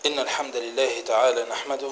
إن الحمد لله تعالى نحمده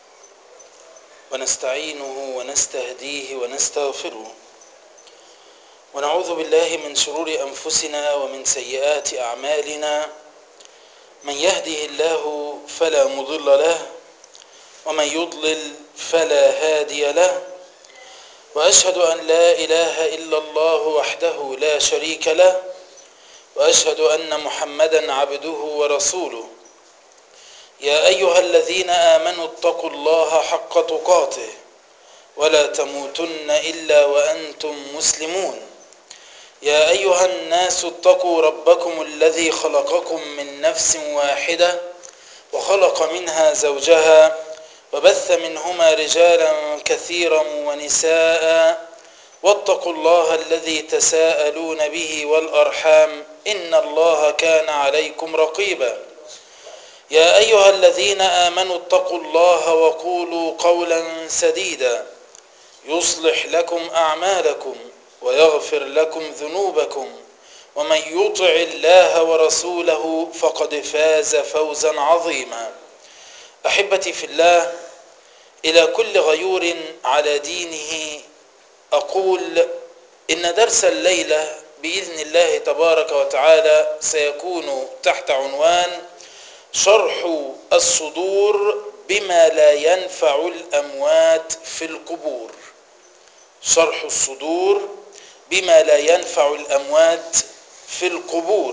ونستعينه ونستهديه ونستغفره ونعوذ بالله من شرور أنفسنا ومن سيئات أعمالنا من يهده الله فلا مضل له ومن يضلل فلا هادي له وأشهد أن لا إله إلا الله وحده لا شريك له وأشهد أن محمدا عبده ورسوله يا أيها الذين آمنوا اتقوا الله حق تقاته ولا تموتن إلا وأنتم مسلمون يا أيها الناس اتقوا ربكم الذي خلقكم من نفس واحدة وخلق منها زوجها وبث منهما رجالا كثيرا ونساء واتقوا الله الذي تساءلون به والأرحام إن الله كان عليكم رقيبا يا أيها الذين آمنوا اتقوا الله وقولوا قولا سديدا يصلح لكم أعمالكم ويغفر لكم ذنوبكم ومن يطع الله ورسوله فقد فاز فوزا عظيما أحبتي في الله إلى كل غيور على دينه أقول إن درس الليلة بإذن الله تبارك وتعالى سيكون تحت عنوان شرح الصدور بما لا ينفع الأموات في القبور شرح الصدور بما لا ينفع الأموات في القبور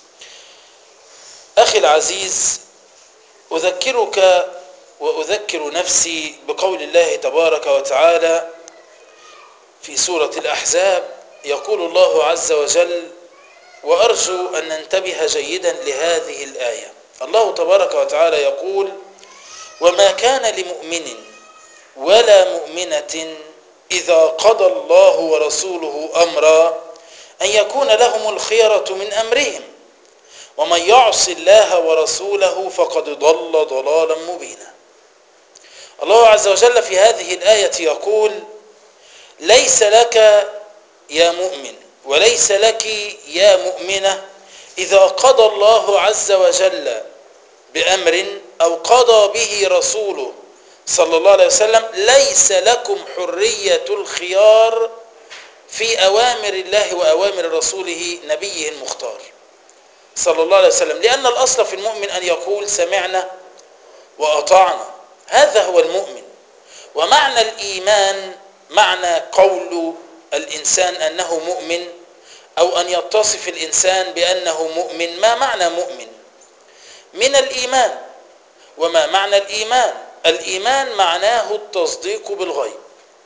أخي العزيز أذكرك وأذكر نفسي بقول الله تبارك وتعالى في سورة الأحزاب يقول الله عز وجل وأرجو أن ننتبه جيدا لهذه الآية الله تبارك وتعالى يقول وما كان لمؤمن ولا مؤمنة إذا قضى الله ورسوله أمرا أن يكون لهم الخيرة من أمرهم ومن يعص الله ورسوله فقد ضل ضلالا مبينا الله عز وجل في هذه الآية يقول ليس لك يا مؤمن وليس لك يا مؤمنة إذا قضى الله عز وجل بأمر أو قضى به رسوله صلى الله عليه وسلم ليس لكم حرية الخيار في أوامر الله وأوامر رسوله نبيه المختار صلى الله عليه وسلم لأن الأصل في المؤمن أن يقول سمعنا وأطعنا هذا هو المؤمن ومعنى الإيمان معنى قول الإنسان أنه مؤمن أو أن يتصف الإنسان بأنه مؤمن ما معنى مؤمن من الإيمان وما معنى الإيمان الإيمان معناه التصديق بالغيب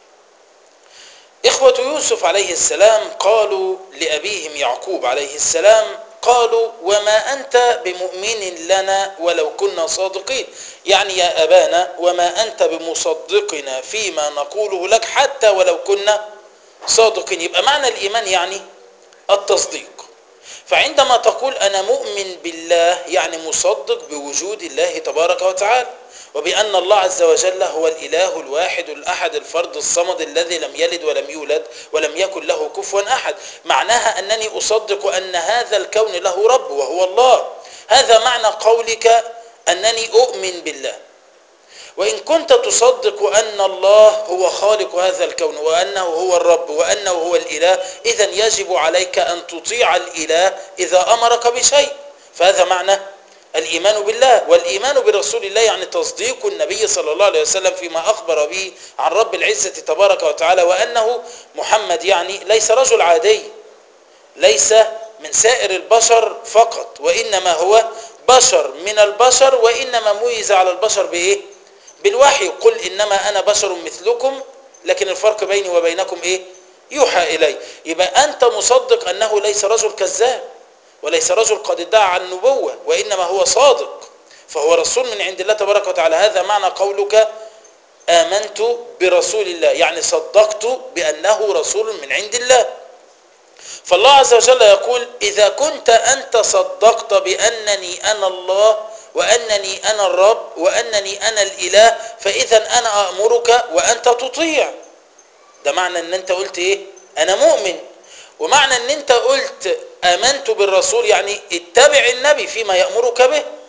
إخوة يوسف عليه السلام قالوا لأبيهم يعقوب عليه السلام قالوا وما أنت بمؤمن لنا ولو كنا صادقين يعني يا أبانا وما أنت بمصدقنا فيما نقوله لك حتى ولو كنا صادقين يبقى معنى الإيمان يعني التصديق فعندما تقول أنا مؤمن بالله يعني مصدق بوجود الله تبارك وتعالى وبأن الله عز وجل هو الإله الواحد الأحد الفرد الصمد الذي لم يلد ولم يولد ولم يكن له كفوا أحد معناها أنني أصدق أن هذا الكون له رب وهو الله هذا معنى قولك أنني أؤمن بالله وإن كنت تصدق أن الله هو خالق هذا الكون وأنه هو الرب وأنه هو الإله إذا يجب عليك أن تطيع الإله إذا أمرك بشيء فهذا معنى الإيمان بالله والإيمان برسول الله يعني تصديق النبي صلى الله عليه وسلم فيما أخبر به عن رب العزة تبارك وتعالى وأنه محمد يعني ليس رجل عادي ليس من سائر البشر فقط وإنما هو بشر من البشر وإنما ميز على البشر بإيه بالوحي قل إنما أنا بشر مثلكم لكن الفرق بيني وبينكم إيه يوحى إلي يبقى أنت مصدق أنه ليس رجل كذاب وليس رجل قد ادعى النبوة وإنما هو صادق فهو رسول من عند الله تبارك وتعالى هذا معنى قولك آمنت برسول الله يعني صدقت بأنه رسول من عند الله فالله عز وجل يقول إذا كنت أنت صدقت بأنني أنا الله وأنني أنا الرب وأنني أنا الإله فإذا أنا أأمرك وأنت تطيع ده معنى أن أنت قلت إيه أنا مؤمن ومعنى أن أنت قلت آمنت بالرسول يعني اتبع النبي فيما يأمرك به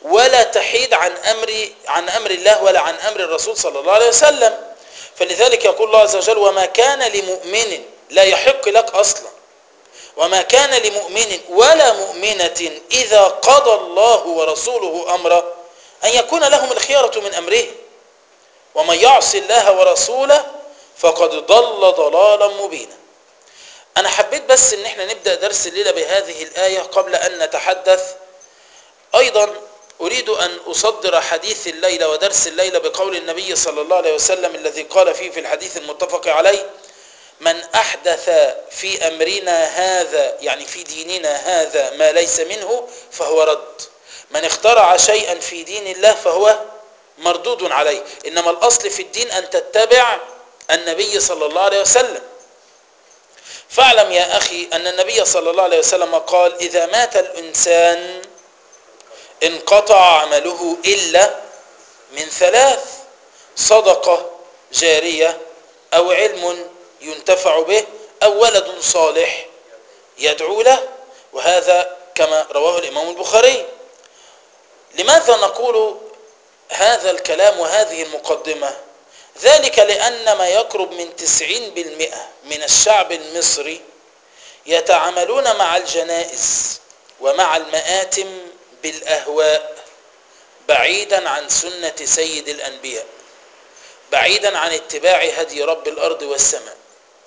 ولا تحيد عن أمر عن أمر الله ولا عن أمر الرسول صلى الله عليه وسلم فلذلك يقول الله عز وجل وما كان لمؤمن لا يحق لك أصلا وما كان لمؤمن ولا مؤمنة إذا قضى الله ورسوله أمرا أن يكون لهم الخيارة من أمره ومن يعص الله ورسوله فقد ضل ضلالا مبينا أنا حبيت بس أن احنا نبدأ درس الليلة بهذه الآية قبل أن نتحدث أيضا أريد أن أصدر حديث الليلة ودرس الليلة بقول النبي صلى الله عليه وسلم الذي قال فيه في الحديث المتفق عليه من أحدث في أمرنا هذا يعني في ديننا هذا ما ليس منه فهو رد من اخترع شيئا في دين الله فهو مردود عليه إنما الأصل في الدين أن تتبع النبي صلى الله عليه وسلم فاعلم يا أخي أن النبي صلى الله عليه وسلم قال إذا مات الإنسان انقطع عمله إلا من ثلاث صدقة جارية أو علم ينتفع به أو ولد صالح يدعو له وهذا كما رواه الإمام البخاري لماذا نقول هذا الكلام وهذه المقدمة ذلك لأن ما يقرب من تسعين بالمئة من الشعب المصري يتعاملون مع الجنائز ومع المآتم بالأهواء بعيدا عن سنة سيد الأنبياء بعيدا عن اتباع هدي رب الأرض والسماء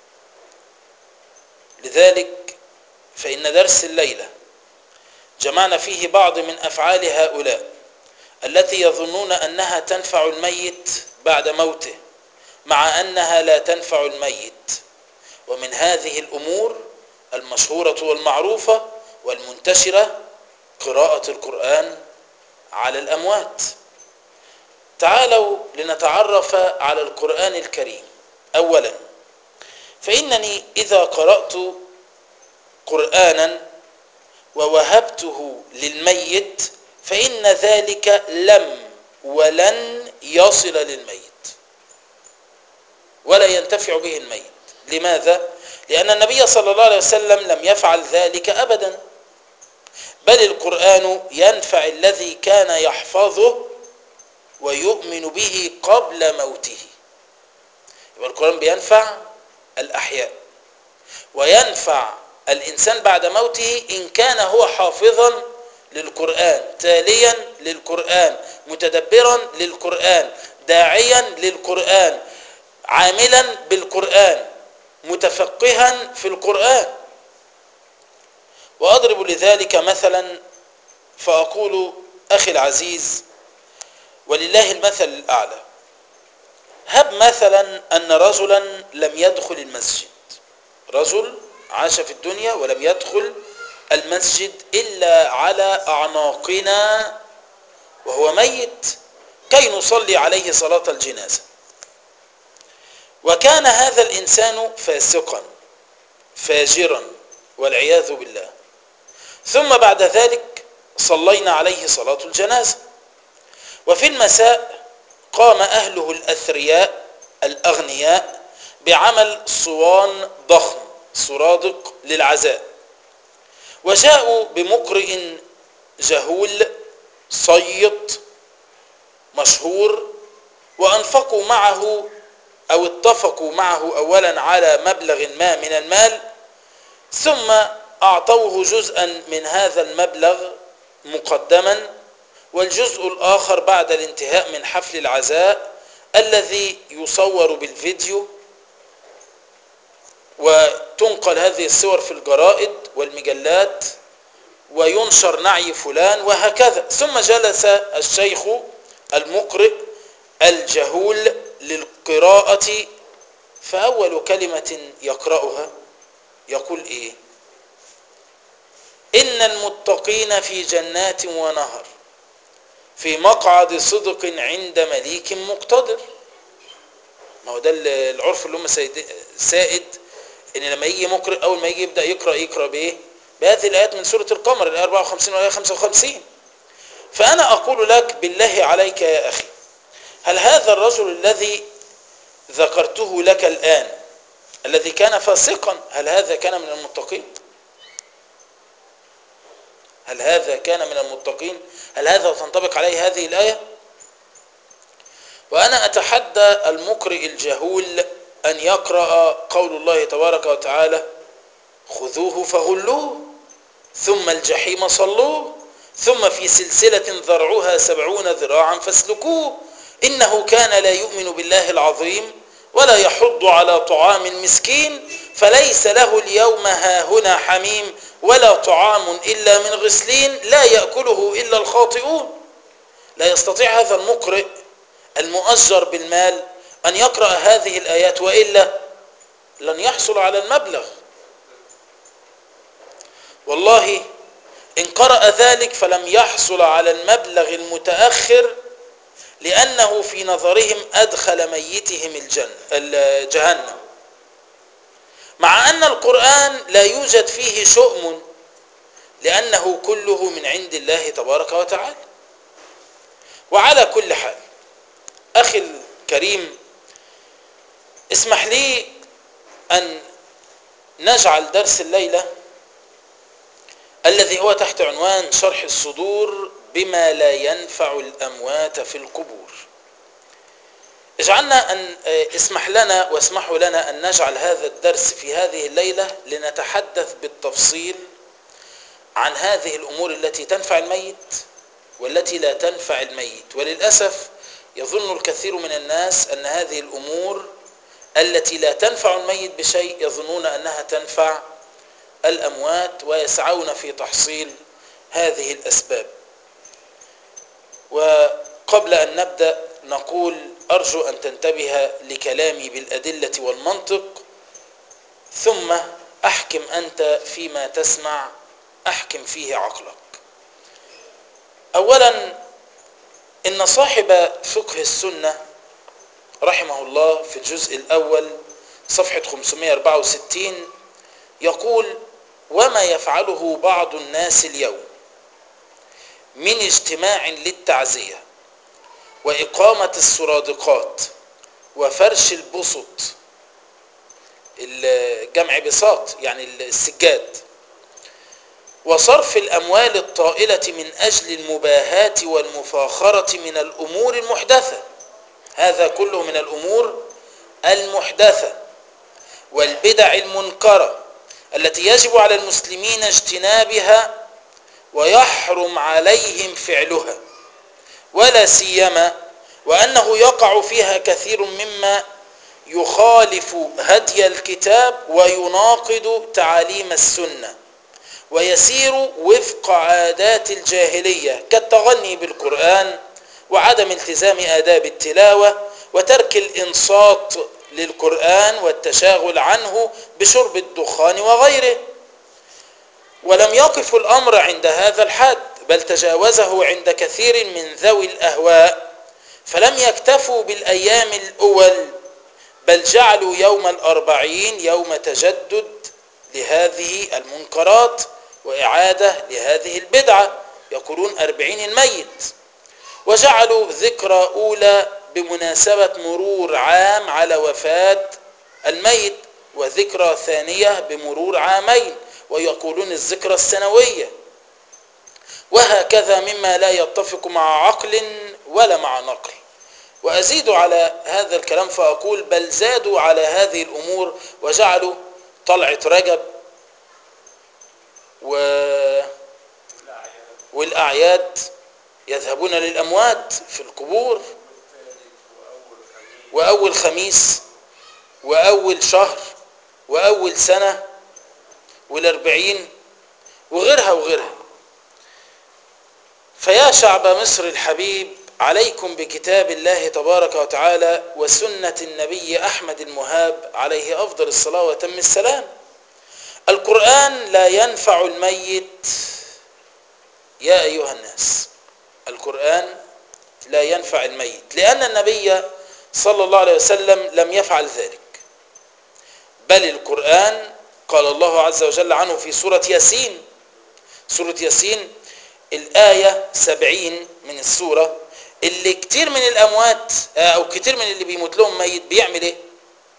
لذلك فإن درس الليلة جمعنا فيه بعض من أفعال هؤلاء التي يظنون أنها تنفع الميت بعد موته مع أنها لا تنفع الميت ومن هذه الأمور المشهورة والمعروفة والمنتشرة قراءة القرآن على الأموات تعالوا لنتعرف على القرآن الكريم أولا فإنني إذا قرأت قرآنا ووهبته للميت فإن ذلك لم ولن يصل للميت ولا ينتفع به الميت لماذا؟ لأن النبي صلى الله عليه وسلم لم يفعل ذلك أبدا بل القرآن ينفع الذي كان يحفظه ويؤمن به قبل موته يبقى القرآن بينفع الأحياء وينفع الإنسان بعد موته إن كان هو حافظا للقرآن تاليا للقرآن متدبرا للقرآن داعيا للقرآن عاملا بالقرآن متفقها في القرآن وأضرب لذلك مثلا فأقول أخي العزيز ولله المثل الأعلى هب مثلا أن رجلا لم يدخل المسجد رجل عاش في الدنيا ولم يدخل المسجد إلا على أعناقنا وهو ميت كي نصلي عليه صلاة الجنازة وكان هذا الإنسان فاسقا فاجرا والعياذ بالله ثم بعد ذلك صلينا عليه صلاة الجنازة وفي المساء قام أهله الأثرياء الأغنياء بعمل صوان ضخم سرادق للعزاء وجاءوا بمقرئ جهول صيط مشهور وأنفقوا معه أو اتفقوا معه أولا على مبلغ ما من المال ثم أعطوه جزءا من هذا المبلغ مقدما والجزء الآخر بعد الانتهاء من حفل العزاء الذي يصور بالفيديو وتنقل هذه الصور في الجرائد والمجلات وينشر نعي فلان وهكذا ثم جلس الشيخ المقرئ الجهول للقراءة فأول كلمة يقرأها يقول إيه إن المتقين في جنات ونهر في مقعد صدق عند مليك مقتدر ما هو ده العرف اللي هم سائد ان لما يجي مقرئ اول ما يجي يبدا يقرا يقرا بايه بهذه الايات من سوره القمر الايه 54 والايه 55 فانا اقول لك بالله عليك يا اخي هل هذا الرجل الذي ذكرته لك الان الذي كان فاسقا هل هذا كان من المتقين هل هذا كان من المتقين هل هذا تنطبق عليه هذه الآية وأنا أتحدى المقرئ الجهول أن يقرأ قول الله تبارك وتعالى خذوه فغلوه ثم الجحيم صلوه ثم في سلسلة ذرعها سبعون ذراعا فاسلكوه إنه كان لا يؤمن بالله العظيم ولا يحض على طعام المسكين فليس له اليوم هاهنا حميم ولا طعام إلا من غسلين لا يأكله إلا الخاطئون لا يستطيع هذا المقرئ المؤجر بالمال أن يقرأ هذه الآيات وإلا لن يحصل على المبلغ والله إن قرأ ذلك فلم يحصل على المبلغ المتأخر لأنه في نظرهم أدخل ميتهم الجنة جهنم مع أن القرآن لا يوجد فيه شؤم لأنه كله من عند الله تبارك وتعالى وعلى كل حال أخي الكريم اسمح لي أن نجعل درس الليلة الذي هو تحت عنوان شرح الصدور بما لا ينفع الأموات في القبور اجعلنا أن اسمح لنا واسمحوا لنا أن نجعل هذا الدرس في هذه الليلة لنتحدث بالتفصيل عن هذه الأمور التي تنفع الميت والتي لا تنفع الميت وللأسف يظن الكثير من الناس أن هذه الأمور التي لا تنفع الميت بشيء يظنون أنها تنفع الأموات ويسعون في تحصيل هذه الأسباب وقبل أن نبدأ نقول أرجو أن تنتبه لكلامي بالأدلة والمنطق ثم أحكم أنت فيما تسمع أحكم فيه عقلك أولا إن صاحب فقه السنة رحمه الله في الجزء الأول صفحة 564 يقول وما يفعله بعض الناس اليوم من اجتماع للتعزية وإقامة السرادقات وفرش البسط الجمع بساط يعني السجاد وصرف الأموال الطائلة من أجل المباهات والمفاخرة من الأمور المحدثة هذا كله من الأمور المحدثة والبدع المنكرة التي يجب على المسلمين اجتنابها ويحرم عليهم فعلها ولا سيما وأنه يقع فيها كثير مما يخالف هدي الكتاب ويناقض تعاليم السنة ويسير وفق عادات الجاهلية كالتغني بالقرآن وعدم التزام آداب التلاوة وترك الإنصات للقرآن والتشاغل عنه بشرب الدخان وغيره ولم يقف الأمر عند هذا الحد بل تجاوزه عند كثير من ذوي الأهواء فلم يكتفوا بالأيام الأول بل جعلوا يوم الأربعين يوم تجدد لهذه المنكرات وإعادة لهذه البدعة يقولون أربعين الميت وجعلوا ذكرى أولى بمناسبة مرور عام على وفاة الميت وذكرى ثانية بمرور عامين ويقولون الذكرى السنوية وهكذا مما لا يتفق مع عقل ولا مع نقل وأزيد على هذا الكلام فأقول بل زادوا على هذه الأمور وجعلوا طلعة رجب و... والأعياد يذهبون للأموات في القبور وأول خميس وأول شهر وأول سنة والأربعين وغيرها وغيرها فيا شعب مصر الحبيب عليكم بكتاب الله تبارك وتعالى وسنة النبي أحمد المهاب عليه أفضل الصلاة وتم السلام القرآن لا ينفع الميت يا أيها الناس القرآن لا ينفع الميت لأن النبي صلى الله عليه وسلم لم يفعل ذلك بل القرآن قال الله عز وجل عنه في سورة ياسين سورة ياسين الآية سبعين من السورة اللي كتير من الأموات أو كتير من اللي بيموت لهم ميت بيعمل إيه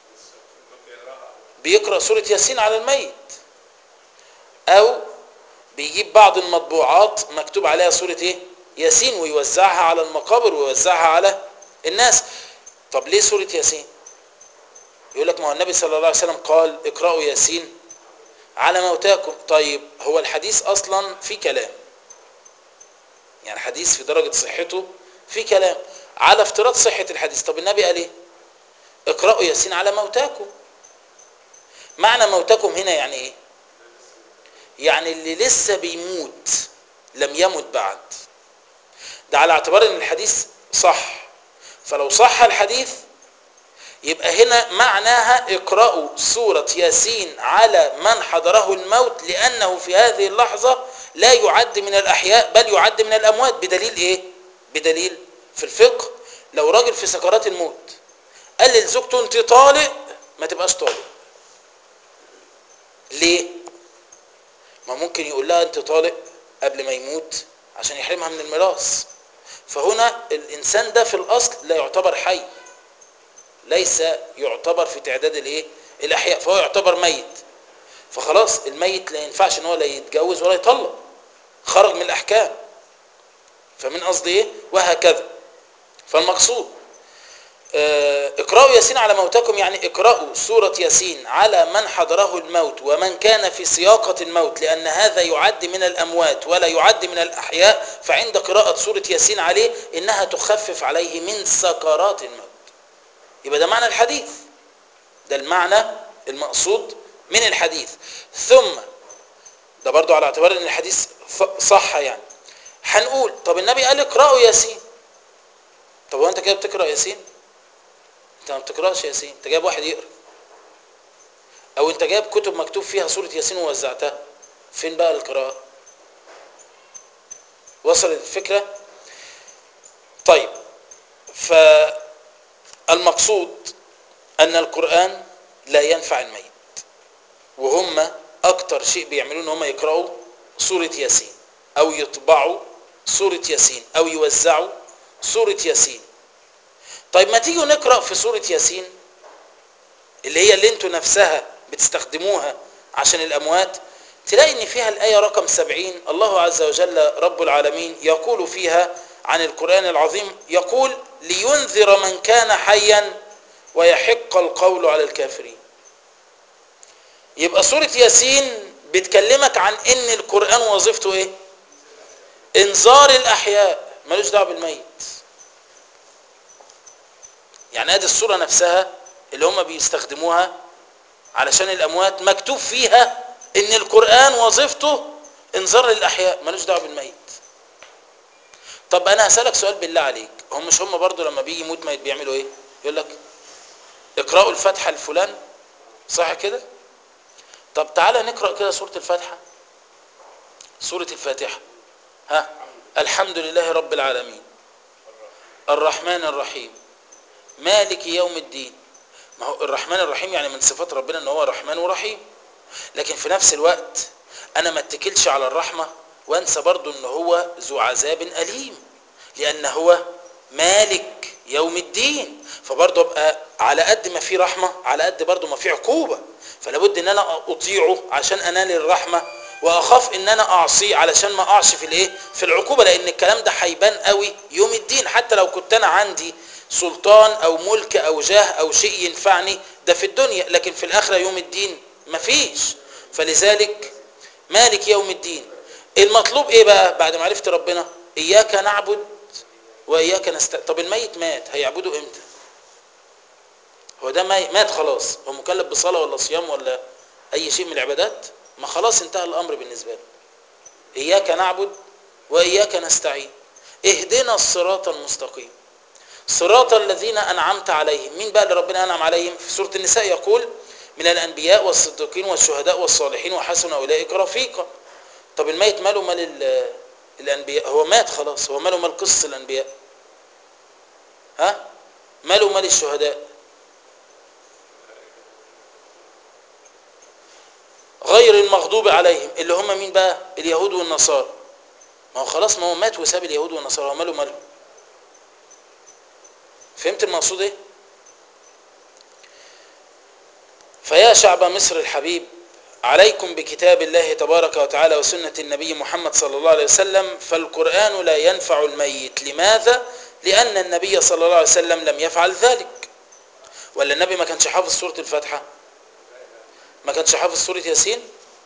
بيقرأ سورة ياسين على الميت أو بيجيب بعض المطبوعات مكتوب عليها سورة ايه ياسين ويوزعها على المقابر ويوزعها على الناس طب ليه سورة ياسين يقول لك ما هو النبي صلى الله عليه وسلم قال اقرأوا ياسين على موتاكم طيب هو الحديث اصلا في كلام يعني حديث في درجة صحته في كلام على افتراض صحة الحديث طب النبي قال ايه اقرأوا ياسين على موتاكم معنى موتاكم هنا يعني ايه يعني اللي لسه بيموت لم يمت بعد ده على اعتبار ان الحديث صح فلو صح الحديث يبقى هنا معناها اقرأوا سورة ياسين على من حضره الموت لأنه في هذه اللحظة لا يعد من الأحياء بل يعد من الأموات بدليل إيه؟ بدليل في الفقه لو راجل في سكرات الموت قال لزوجته أنت طالق ما تبقاش طالق ليه؟ ما ممكن يقول لها أنت طالق قبل ما يموت عشان يحرمها من الميراث فهنا الإنسان ده في الأصل لا يعتبر حي ليس يعتبر في تعداد الايه الاحياء فهو يعتبر ميت فخلاص الميت لا ينفعش ان هو لا يتجوز ولا يطلق خرج من الاحكام فمن قصدي ايه وهكذا فالمقصود آه اقرأوا ياسين على موتكم يعني اقرأوا سورة ياسين على من حضره الموت ومن كان في سياقة الموت لأن هذا يعد من الأموات ولا يعد من الأحياء فعند قراءة سورة ياسين عليه إنها تخفف عليه من سكرات الموت يبقى ده معنى الحديث ده المعنى المقصود من الحديث ثم ده برضو على اعتبار ان الحديث صح يعني هنقول طب النبي قال اقرأوا ياسين طب هو انت كده بتقرأ ياسين انت ما بتقرأش ياسين انت جايب واحد يقرأ او انت جايب كتب مكتوب فيها سورة ياسين ووزعتها فين بقى القراءة وصلت الفكرة طيب ف المقصود أن القرآن لا ينفع الميت وهم أكتر شيء بيعملون هم يقرأوا سورة ياسين أو يطبعوا سورة ياسين أو يوزعوا سورة ياسين طيب ما تيجوا نقرأ في سورة ياسين اللي هي اللي انتوا نفسها بتستخدموها عشان الأموات تلاقي ان فيها الآية رقم سبعين الله عز وجل رب العالمين يقول فيها عن القرآن العظيم يقول لينذر من كان حيا ويحق القول على الكافرين يبقى سورة ياسين بتكلمك عن ان القرآن وظيفته ايه انذار الاحياء ملوش دعوه بالميت يعني ادي السورة نفسها اللي هم بيستخدموها علشان الاموات مكتوب فيها ان القرآن وظيفته انذار للاحياء ملوش دعوه بالميت طب انا هسألك سؤال بالله عليك هم مش هم برضو لما بيجي يموت ميت بيعملوا ايه يقول لك اقرأوا الفاتحة لفلان صح كده طب تعالى نقرأ كده سورة الفاتحة سورة الفاتحة ها الحمد لله رب العالمين الرحمن الرحيم مالك يوم الدين ما هو الرحمن الرحيم يعني من صفات ربنا ان هو رحمن ورحيم لكن في نفس الوقت انا ما اتكلش على الرحمة وانسى برضو ان هو ذو عذاب أليم لان هو مالك يوم الدين فبرضه ابقى على قد ما في رحمة على قد برضه ما في عقوبة فلابد ان انا اطيعه عشان انال الرحمة واخاف ان انا اعصيه علشان ما اقعش في الايه في العقوبة لان الكلام ده هيبان قوي يوم الدين حتى لو كنت انا عندي سلطان او ملك او جاه او شيء ينفعني ده في الدنيا لكن في الاخرة يوم الدين مفيش فلذلك مالك يوم الدين المطلوب ايه بقى بعد ما عرفت ربنا اياك نعبد واياك نست طب الميت مات هيعبده امتى هو ده مات خلاص هو مكلف بصلاه ولا صيام ولا اي شيء من العبادات ما خلاص انتهى الامر بالنسبه له اياك نعبد واياك نستعين اهدنا الصراط المستقيم صراط الذين انعمت عليهم مين بقى اللي ربنا انعم عليهم في سوره النساء يقول من الانبياء والصديقين والشهداء والصالحين وحسن اولئك رفيقا طب الميت ماله مال الانبياء هو مات خلاص هو ماله مال قصص الانبياء ها ماله مال الشهداء غير المغضوب عليهم اللي هم مين بقى اليهود والنصارى ما هو خلاص ما هو مات وساب اليهود والنصارى ماله ماله فهمت المقصود ايه فيا شعب مصر الحبيب عليكم بكتاب الله تبارك وتعالى وسنة النبي محمد صلى الله عليه وسلم فالقرآن لا ينفع الميت لماذا؟ لأن النبي صلى الله عليه وسلم لم يفعل ذلك ولا النبي ما كانش حافظ سورة الفاتحة ما كانش حافظ سورة ياسين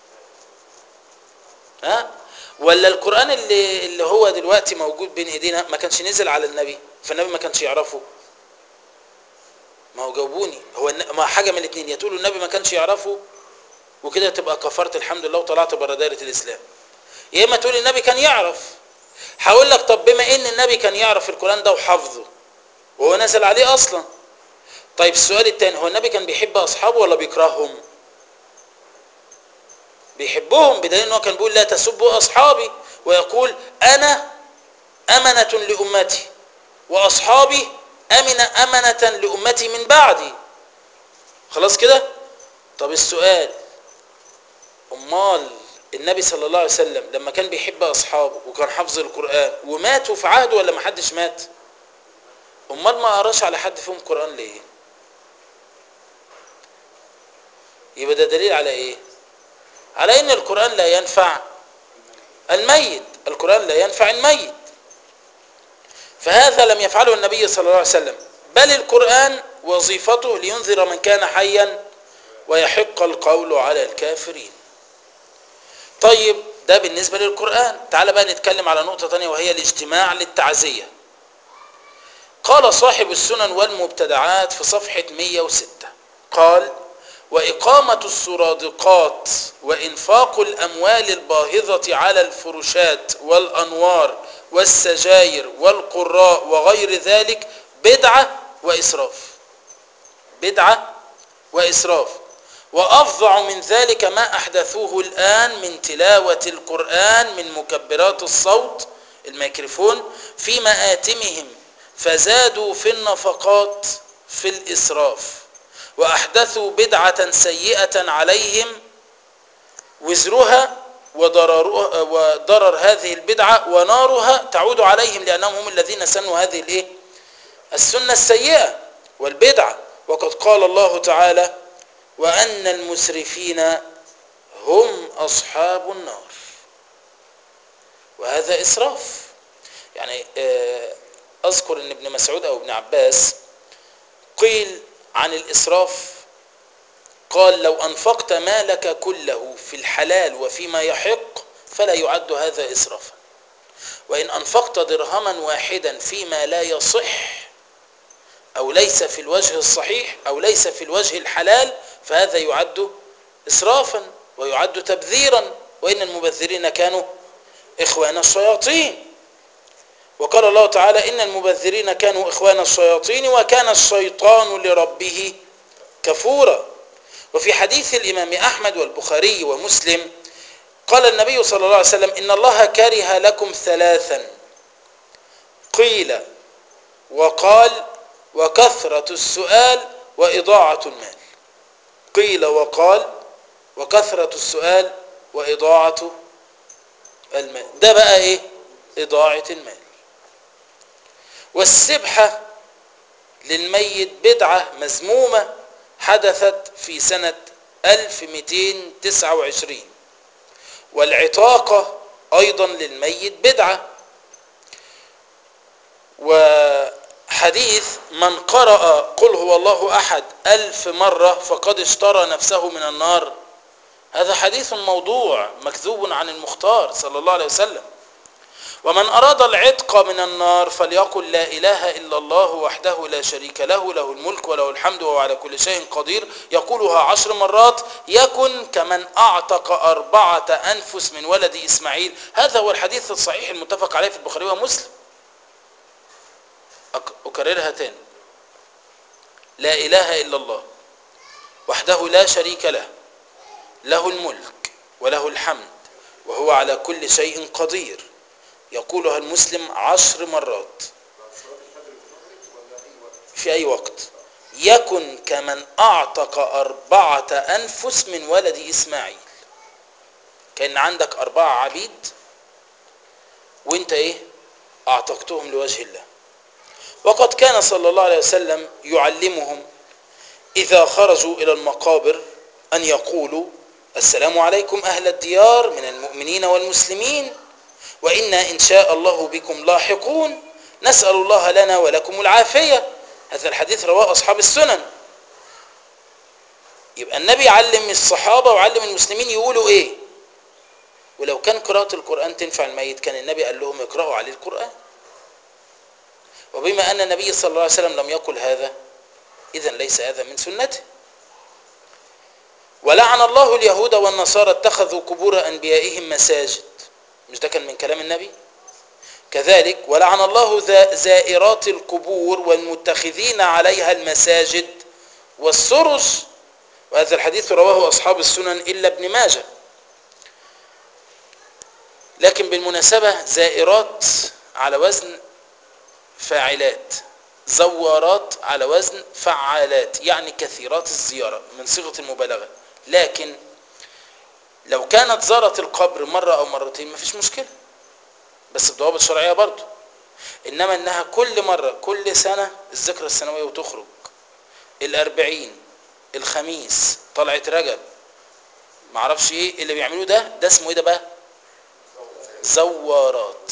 ها ولا القرآن اللي, اللي هو دلوقتي موجود بين ايدينا ما كانش نزل على النبي فالنبي ما كانش يعرفه ما هو جاوبوني هو ما حاجة من الاثنين يا تقولوا النبي ما كانش يعرفه وكده تبقى كفرت الحمد لله وطلعت بره دايره الاسلام يا اما تقول النبي كان يعرف هقول لك طب بما ان النبي كان يعرف القران ده وحافظه وهو نزل عليه اصلا طيب السؤال الثاني هو النبي كان بيحب اصحابه ولا بيكرههم بيحبهم بدليل ان هو كان بيقول لا تسبوا اصحابي ويقول انا امنه لامتي واصحابي امن امنه لامتي من بعدي خلاص كده طب السؤال امال النبي صلى الله عليه وسلم لما كان بيحب اصحابه وكان حافظ القران وماتوا في عهده ولا ما حدش مات امال ما قراش على حد فيهم قران ليه يبقى ده دليل على ايه على ان القران لا ينفع الميت القران لا ينفع الميت فهذا لم يفعله النبي صلى الله عليه وسلم بل القران وظيفته لينذر من كان حيا ويحق القول على الكافرين طيب ده بالنسبة للقرآن تعال بقى نتكلم على نقطة تانية وهي الاجتماع للتعزية قال صاحب السنن والمبتدعات في صفحة 106 قال وإقامة السرادقات وإنفاق الأموال الباهظة على الفرشات والأنوار والسجاير والقراء وغير ذلك بدعة وإسراف بدعة وإسراف وأفظع من ذلك ما أحدثوه الآن من تلاوة القرآن من مكبرات الصوت الميكروفون في مآتمهم فزادوا في النفقات في الإسراف وأحدثوا بدعة سيئة عليهم وزرها وضررها وضرر هذه البدعة ونارها تعود عليهم لأنهم هم الذين سنوا هذه الإيه؟ السنة السيئة والبدعة وقد قال الله تعالى وأن المسرفين هم أصحاب النار وهذا إسراف يعني أذكر أن ابن مسعود أو ابن عباس قيل عن الإسراف قال لو أنفقت مالك كله في الحلال وفيما يحق فلا يعد هذا إسرافا وإن أنفقت درهما واحدا فيما لا يصح أو ليس في الوجه الصحيح أو ليس في الوجه الحلال فهذا يعد إسرافا ويعد تبذيرا وإن المبذرين كانوا إخوان الشياطين وقال الله تعالى إن المبذرين كانوا إخوان الشياطين وكان الشيطان لربه كفورا وفي حديث الإمام أحمد والبخاري ومسلم قال النبي صلى الله عليه وسلم إن الله كره لكم ثلاثا قيل وقال وكثرة السؤال وإضاعة المال قيل وقال وكثرة السؤال وإضاعة المال ده بقى إيه إضاعة المال والسبحة للميت بدعة مذمومة حدثت في سنة 1229 والعتاقة أيضا للميت بدعة وحديث من قرأ قل هو الله أحد ألف مرة فقد اشترى نفسه من النار هذا حديث موضوع مكذوب عن المختار صلى الله عليه وسلم ومن أراد العتق من النار فليقل لا إله إلا الله وحده لا شريك له له الملك وله الحمد وهو على كل شيء قدير يقولها عشر مرات يكن كمن أعتق أربعة أنفس من ولد إسماعيل هذا هو الحديث الصحيح المتفق عليه في البخاري ومسلم أكررها تاني لا إله إلا الله وحده لا شريك له له الملك وله الحمد وهو على كل شيء قدير يقولها المسلم عشر مرات في أي وقت يكن كمن أعتق أربعة أنفس من ولد إسماعيل كان عندك أربعة عبيد وانت ايه أعتقتهم لوجه الله وقد كان صلى الله عليه وسلم يعلمهم إذا خرجوا إلى المقابر أن يقولوا السلام عليكم أهل الديار من المؤمنين والمسلمين وإنا إن شاء الله بكم لاحقون نسأل الله لنا ولكم العافية هذا الحديث رواه أصحاب السنن يبقى النبي علم الصحابة وعلم المسلمين يقولوا إيه ولو كان قراءة القرآن تنفع الميت كان النبي قال لهم اقرأوا عليه القرآن وبما أن النبي صلى الله عليه وسلم لم يقل هذا إذا ليس هذا من سنته ولعن الله اليهود والنصارى اتخذوا قبور أنبيائهم مساجد مش ده كان من كلام النبي كذلك ولعن الله زائرات القبور والمتخذين عليها المساجد والسرج وهذا الحديث رواه أصحاب السنن إلا ابن ماجه لكن بالمناسبة زائرات على وزن فاعلات زوارات على وزن فعالات يعني كثيرات الزيارة من صيغة المبالغة لكن لو كانت زارت القبر مرة أو مرتين مفيش مشكلة بس بضوابط شرعية برضو إنما إنها كل مرة كل سنة الذكرى السنوية وتخرج الأربعين الخميس طلعة رجب معرفش ايه اللي بيعملوه ده ده اسمه ايه ده بقى زوارات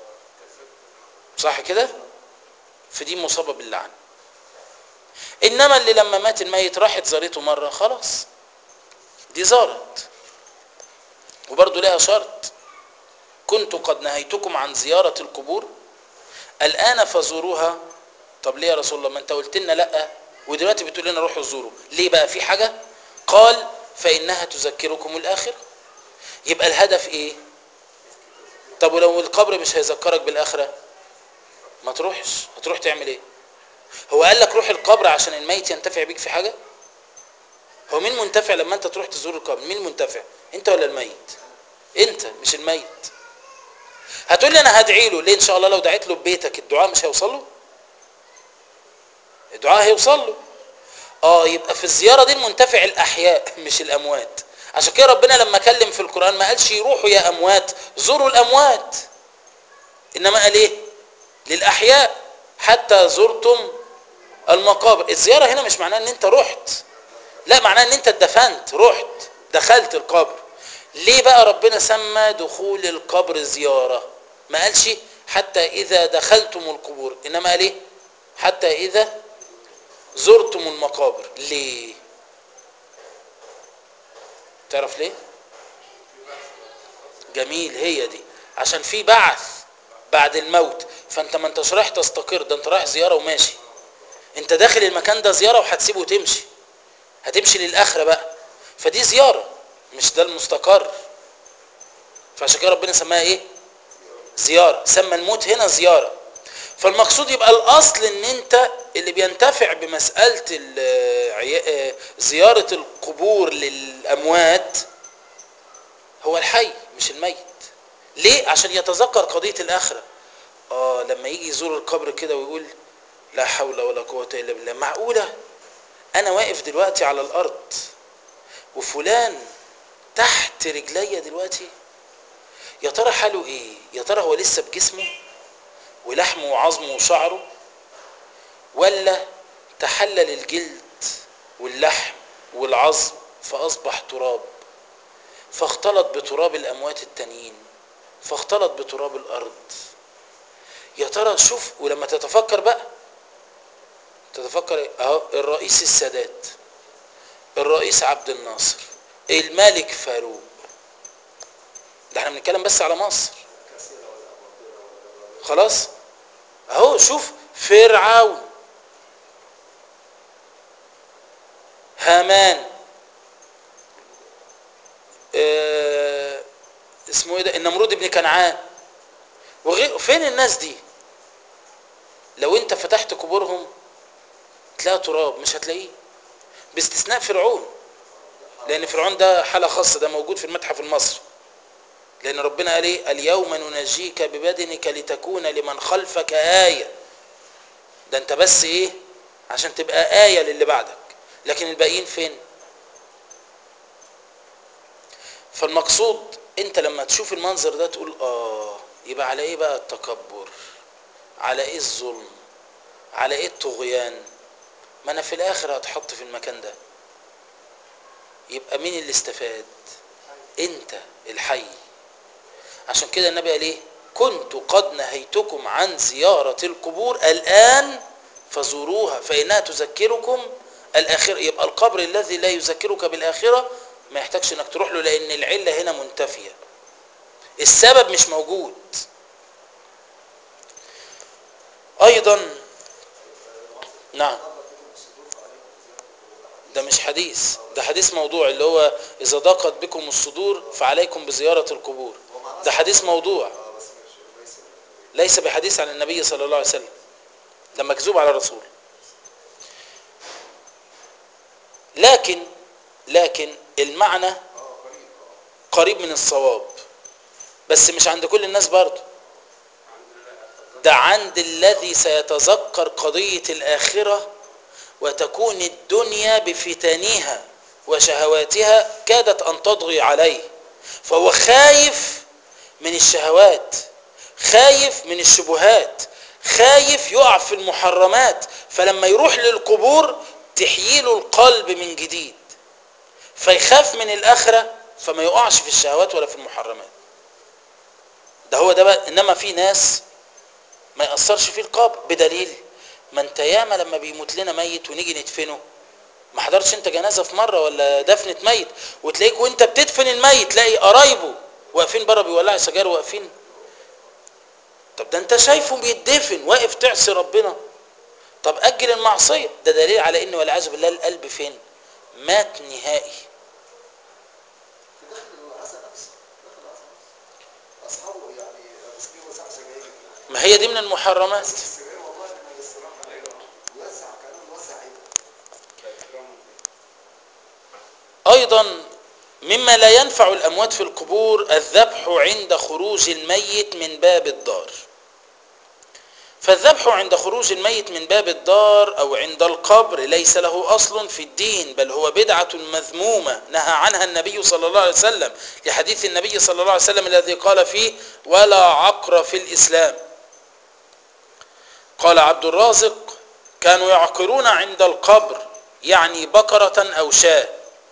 صح كده فدي مصابة باللعن انما اللي لما مات الميت راحت زارته مرة خلاص دي زارت وبرضه لها شرط كنت قد نهيتكم عن زيارة القبور الآن فزوروها طب ليه يا رسول الله ما انت قلت لنا لا ودلوقتي بتقول لنا روحوا زوروا ليه بقى في حاجة قال فإنها تذكركم الآخرة يبقى الهدف ايه طب ولو القبر مش هيذكرك بالآخرة ما تروحش هتروح تعمل ايه هو قال لك روح القبر عشان الميت ينتفع بيك في حاجة هو مين منتفع لما انت تروح تزور القبر مين منتفع انت ولا الميت انت مش الميت هتقول لي انا هدعي له ليه ان شاء الله لو دعيت له ببيتك الدعاء مش هيوصل له الدعاء هيوصل له اه يبقى في الزيارة دي المنتفع الاحياء مش الاموات عشان كده ربنا لما كلم في القرآن ما قالش يروحوا يا اموات زوروا الاموات انما قال ايه للاحياء حتى زرتم المقابر الزيارة هنا مش معناه ان انت رحت لا معناه ان انت اتدفنت رحت دخلت القبر ليه بقى ربنا سمى دخول القبر زيارة ما قالش حتى اذا دخلتم القبور انما قال ايه حتى اذا زرتم المقابر ليه تعرف ليه جميل هي دي عشان في بعث بعد الموت فانت ما انتش رايح تستقر ده انت رايح زيارة وماشي انت داخل المكان ده زيارة وهتسيبه وتمشي هتمشي للآخرة بقى فدي زيارة مش ده المستقر فعشان كده ربنا سماها ايه زيارة سمى الموت هنا زيارة فالمقصود يبقى الاصل ان انت اللي بينتفع بمسألة زيارة القبور للاموات هو الحي مش الميت ليه عشان يتذكر قضية الاخرة اه لما يجي يزور القبر كده ويقول لا حول ولا قوة الا بالله معقولة انا واقف دلوقتي على الارض وفلان تحت رجليا دلوقتي يا ترى حاله ايه يا ترى هو لسه بجسمه ولحمه وعظمه وشعره ولا تحلل الجلد واللحم والعظم فاصبح تراب فاختلط بتراب الاموات التانيين فاختلط بتراب الارض يا ترى شوف ولما تتفكر بقى تتفكر اهو الرئيس السادات الرئيس عبد الناصر الملك فاروق ده احنا بنتكلم بس على مصر خلاص اهو شوف فرعون هامان اه اسمه ايه ده النمرود بن كنعان وغير فين الناس دي لو انت فتحت قبورهم تلاقي تراب مش هتلاقيه باستثناء فرعون لان فرعون ده حاله خاصه ده موجود في المتحف المصري لان ربنا قال ايه اليوم ننجيك ببدنك لتكون لمن خلفك ايه ده انت بس ايه عشان تبقى ايه للي بعدك لكن الباقيين فين فالمقصود انت لما تشوف المنظر ده تقول اه يبقى على ايه بقى التكبر على ايه الظلم على ايه الطغيان ما انا في الاخر هتحط في المكان ده يبقى مين اللي استفاد انت الحي عشان كده النبي قال ايه كنت قد نهيتكم عن زيارة القبور الآن فزوروها فإنها تذكركم الآخرة يبقى القبر الذي لا يذكرك بالآخرة ما يحتاجش انك تروح له لأن العلة هنا منتفية السبب مش موجود أيضا نعم ده مش حديث ده حديث موضوع اللي هو إذا ضاقت بكم الصدور فعليكم بزيارة القبور ده حديث موضوع ليس بحديث عن النبي صلى الله عليه وسلم ده مكذوب على الرسول لكن لكن المعنى قريب من الصواب بس مش عند كل الناس برضه ده عند الذي سيتذكر قضية الآخرة وتكون الدنيا بفتنها وشهواتها كادت أن تضغي عليه فهو خايف من الشهوات خايف من الشبهات خايف يقع في المحرمات فلما يروح للقبور تحييله القلب من جديد فيخاف من الآخرة فما يقعش في الشهوات ولا في المحرمات ده هو ده بقى إنما في ناس ما يأثرش فيه القبر بدليل ما انت ياما لما بيموت لنا ميت ونيجي ندفنه ما حضرتش انت جنازه في مره ولا دفنه ميت وتلاقيك وانت بتدفن الميت تلاقي قرايبه واقفين بره بيولعوا سجاير واقفين طب ده انت شايفه بيتدفن واقف تعصي ربنا طب اجل المعصيه ده دليل على ان والعياذ بالله القلب فين مات نهائي في داخل العسل نفسه داخل العسل نفسه اصحابه يعني مسكين وسع سجاير ما هي دي من المحرمات السجاير والله من الاستراحه وسع كمان وسع ايه ايضا مما لا ينفع الاموات في القبور الذبح عند خروج الميت من باب الدار فالذبح عند خروج الميت من باب الدار او عند القبر ليس له اصل في الدين بل هو بدعه مذمومه نهى عنها النبي صلى الله عليه وسلم لحديث النبي صلى الله عليه وسلم الذي قال فيه ولا عقر في الاسلام قال عبد الرازق كانوا يعقرون عند القبر يعني بقره او شاه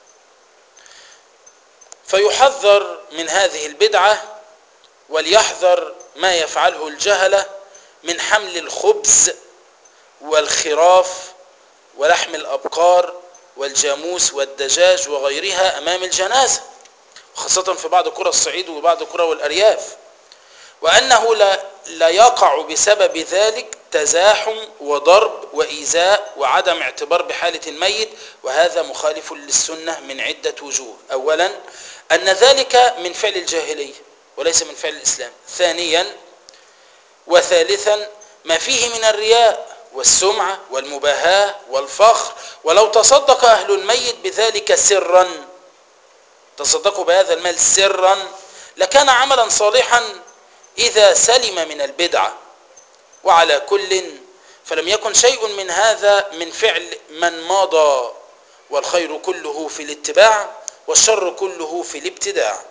فيحذر من هذه البدعة وليحذر ما يفعله الجهلة من حمل الخبز والخراف ولحم الأبقار والجاموس والدجاج وغيرها أمام الجنازة خاصة في بعض قرى الصعيد وبعض قرى والأرياف وأنه لا, لا يقع بسبب ذلك تزاحم وضرب وإيذاء وعدم اعتبار بحالة الميت وهذا مخالف للسنة من عدة وجوه أولا أن ذلك من فعل الجاهلية وليس من فعل الإسلام ثانيا وثالثا ما فيه من الرياء والسمعة والمباهاة والفخر ولو تصدق أهل الميت بذلك سرا تصدقوا بهذا المال سرا لكان عملا صالحا إذا سلم من البدعة وعلى كل فلم يكن شيء من هذا من فعل من مضى والخير كله في الاتباع والشر كله في الابتداع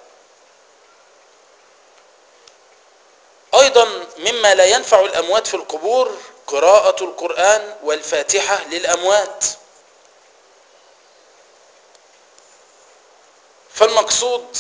أيضا مما لا ينفع الأموات في القبور قراءة القرآن والفاتحة للأموات فالمقصود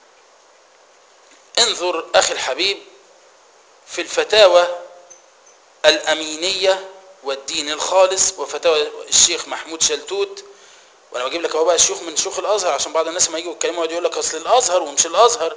انظر أخي الحبيب في الفتاوى الأمينية والدين الخالص وفتاوى الشيخ محمود شلتوت وانا بجيب لك اهو بقى شيوخ من شيوخ الازهر عشان بعض الناس ما يجوا يتكلموا يقول لك اصل الازهر ومش الازهر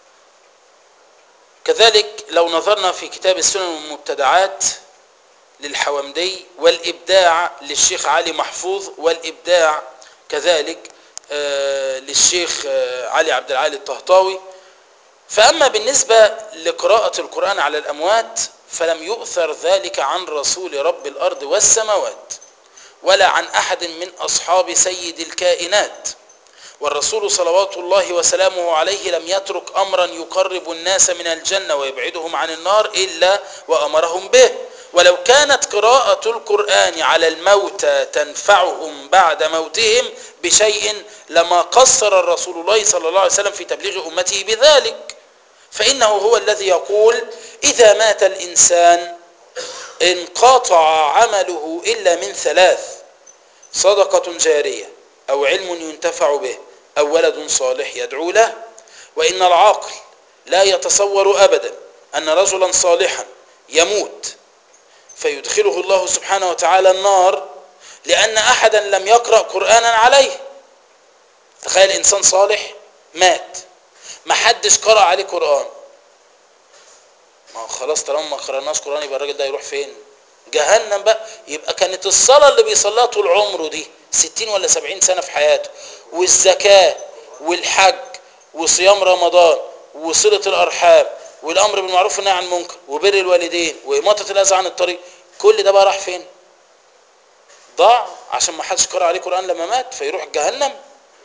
كذلك لو نظرنا في كتاب السنن والمبتدعات للحومدي والابداع للشيخ علي محفوظ والابداع كذلك آه للشيخ آه علي عبد العالي الطهطاوي فاما بالنسبه لقراءه القران على الاموات فلم يؤثر ذلك عن رسول رب الارض والسماوات ولا عن احد من اصحاب سيد الكائنات والرسول صلوات الله وسلامه عليه لم يترك امرا يقرب الناس من الجنه ويبعدهم عن النار الا وامرهم به ولو كانت قراءه القران على الموتى تنفعهم بعد موتهم بشيء لما قصر الرسول الله صلى الله عليه وسلم في تبليغ امته بذلك فانه هو الذي يقول اذا مات الانسان انقطع عمله الا من ثلاث صدقه جاريه او علم ينتفع به أو ولد صالح يدعو له وإن العاقل لا يتصور أبدا أن رجلا صالحا يموت فيدخله الله سبحانه وتعالى النار لأن أحدا لم يقرأ قرآنا عليه تخيل إنسان صالح مات ما حدش قرأ عليه قرآن ما هو خلاص طالما ما قرأناش قرآن يبقى الراجل ده يروح فين جهنم بقى يبقى كانت الصلاة اللي بيصليها طول عمره دي ستين ولا سبعين سنة في حياته والزكاة والحج وصيام رمضان وصلة الأرحام والأمر بالمعروف والنهي عن المنكر وبر الوالدين وإماطة الأذى عن الطريق كل ده بقى راح فين ضاع عشان ما حدش قرأ عليه قرآن لما مات فيروح جهنم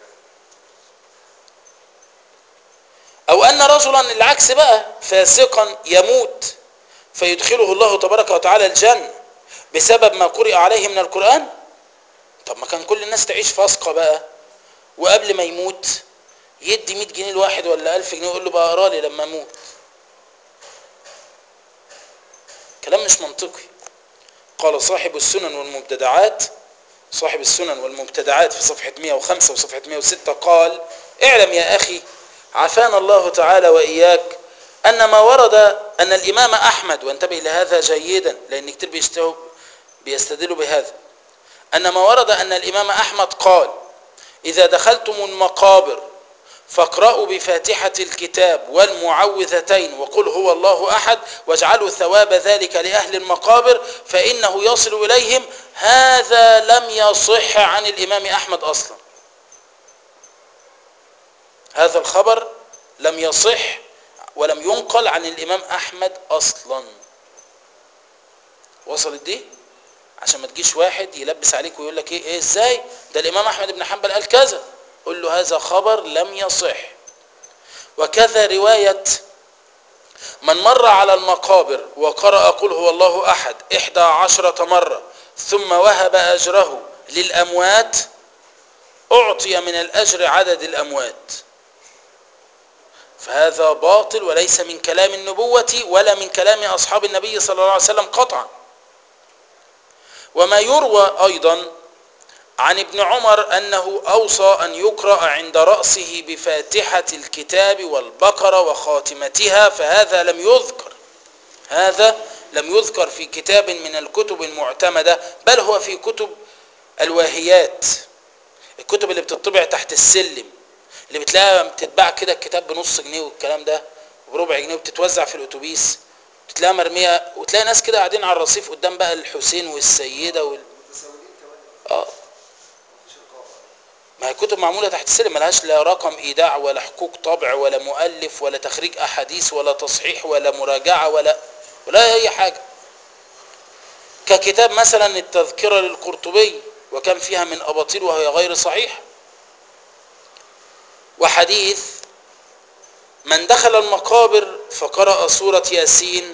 أو أن رجلا العكس بقى فاسقا يموت فيدخله الله تبارك وتعالى الجنة بسبب ما قرئ عليه من القرآن طب ما كان كل الناس تعيش فاسقة بقى وقبل ما يموت يدي 100 جنيه لواحد ولا 1000 جنيه يقول له بقى اقرا لي لما اموت كلام مش منطقي قال صاحب السنن والمبتدعات صاحب السنن والمبتدعات في صفحة 105 وصفحة 106 قال اعلم يا أخي عافانا الله تعالى وإياك أن ما ورد أن الإمام أحمد وانتبه لهذا جيدا لأن كتير بيستو بيستدلوا بهذا أن ما ورد أن الإمام أحمد قال إذا دخلتم المقابر فاقرأوا بفاتحة الكتاب والمعوذتين وقل هو الله أحد واجعلوا ثواب ذلك لأهل المقابر فإنه يصل إليهم هذا لم يصح عن الإمام أحمد أصلا هذا الخبر لم يصح ولم ينقل عن الإمام أحمد أصلا وصلت دي عشان ما تجيش واحد يلبس عليك ويقول لك ايه, إيه ازاي ده الإمام أحمد بن حنبل قال كذا قل له هذا خبر لم يصح وكذا رواية من مر على المقابر وقرأ قل هو الله أحد إحدى عشرة مرة ثم وهب أجره للأموات أعطي من الأجر عدد الأموات فهذا باطل وليس من كلام النبوة ولا من كلام أصحاب النبي صلى الله عليه وسلم قطعا وما يروى أيضا عن ابن عمر أنه أوصى أن يقرأ عند رأسه بفاتحة الكتاب والبقرة وخاتمتها فهذا لم يذكر هذا لم يذكر في كتاب من الكتب المعتمدة بل هو في كتب الواهيات الكتب اللي بتطبع تحت السلم اللي بتلاقيها بتتباع كده الكتاب بنص جنيه والكلام ده بربع جنيه وبتتوزع في الاتوبيس بتلاقيها مرميه وتلاقي ناس كده قاعدين على الرصيف قدام بقى الحسين والسيده وال... متساويين كمان اه مفيش رقابه ما هي كتب معموله تحت السلم ملهاش لا رقم ايداع ولا حقوق طبع ولا مؤلف ولا تخريج احاديث ولا تصحيح ولا مراجعه ولا ولا اي حاجه ككتاب مثلا التذكره للقرطبي وكم فيها من اباطيل وهي غير صحيحه وحديث من دخل المقابر فقرأ سورة ياسين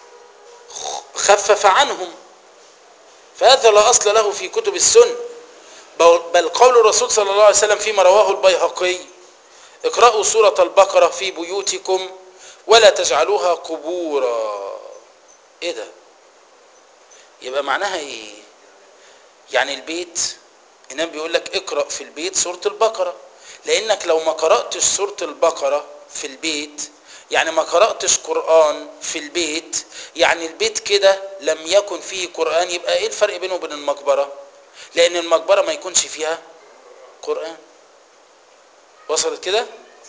خفف عنهم فهذا لا أصل له في كتب السنة بل قول الرسول صلى الله عليه وسلم فيما رواه البيهقي اقرأوا سورة البقرة في بيوتكم ولا تجعلوها قبورا ايه ده يبقى معناها ايه يعني البيت النبي بيقول لك اقرأ في البيت سورة البقرة لانك لو ما قرأتش سورة البقرة في البيت يعني ما قرأتش قرآن في البيت يعني البيت كده لم يكن فيه قرآن يبقى ايه الفرق بينه وبين المقبرة لان المقبرة ما يكونش فيها قرآن وصلت كده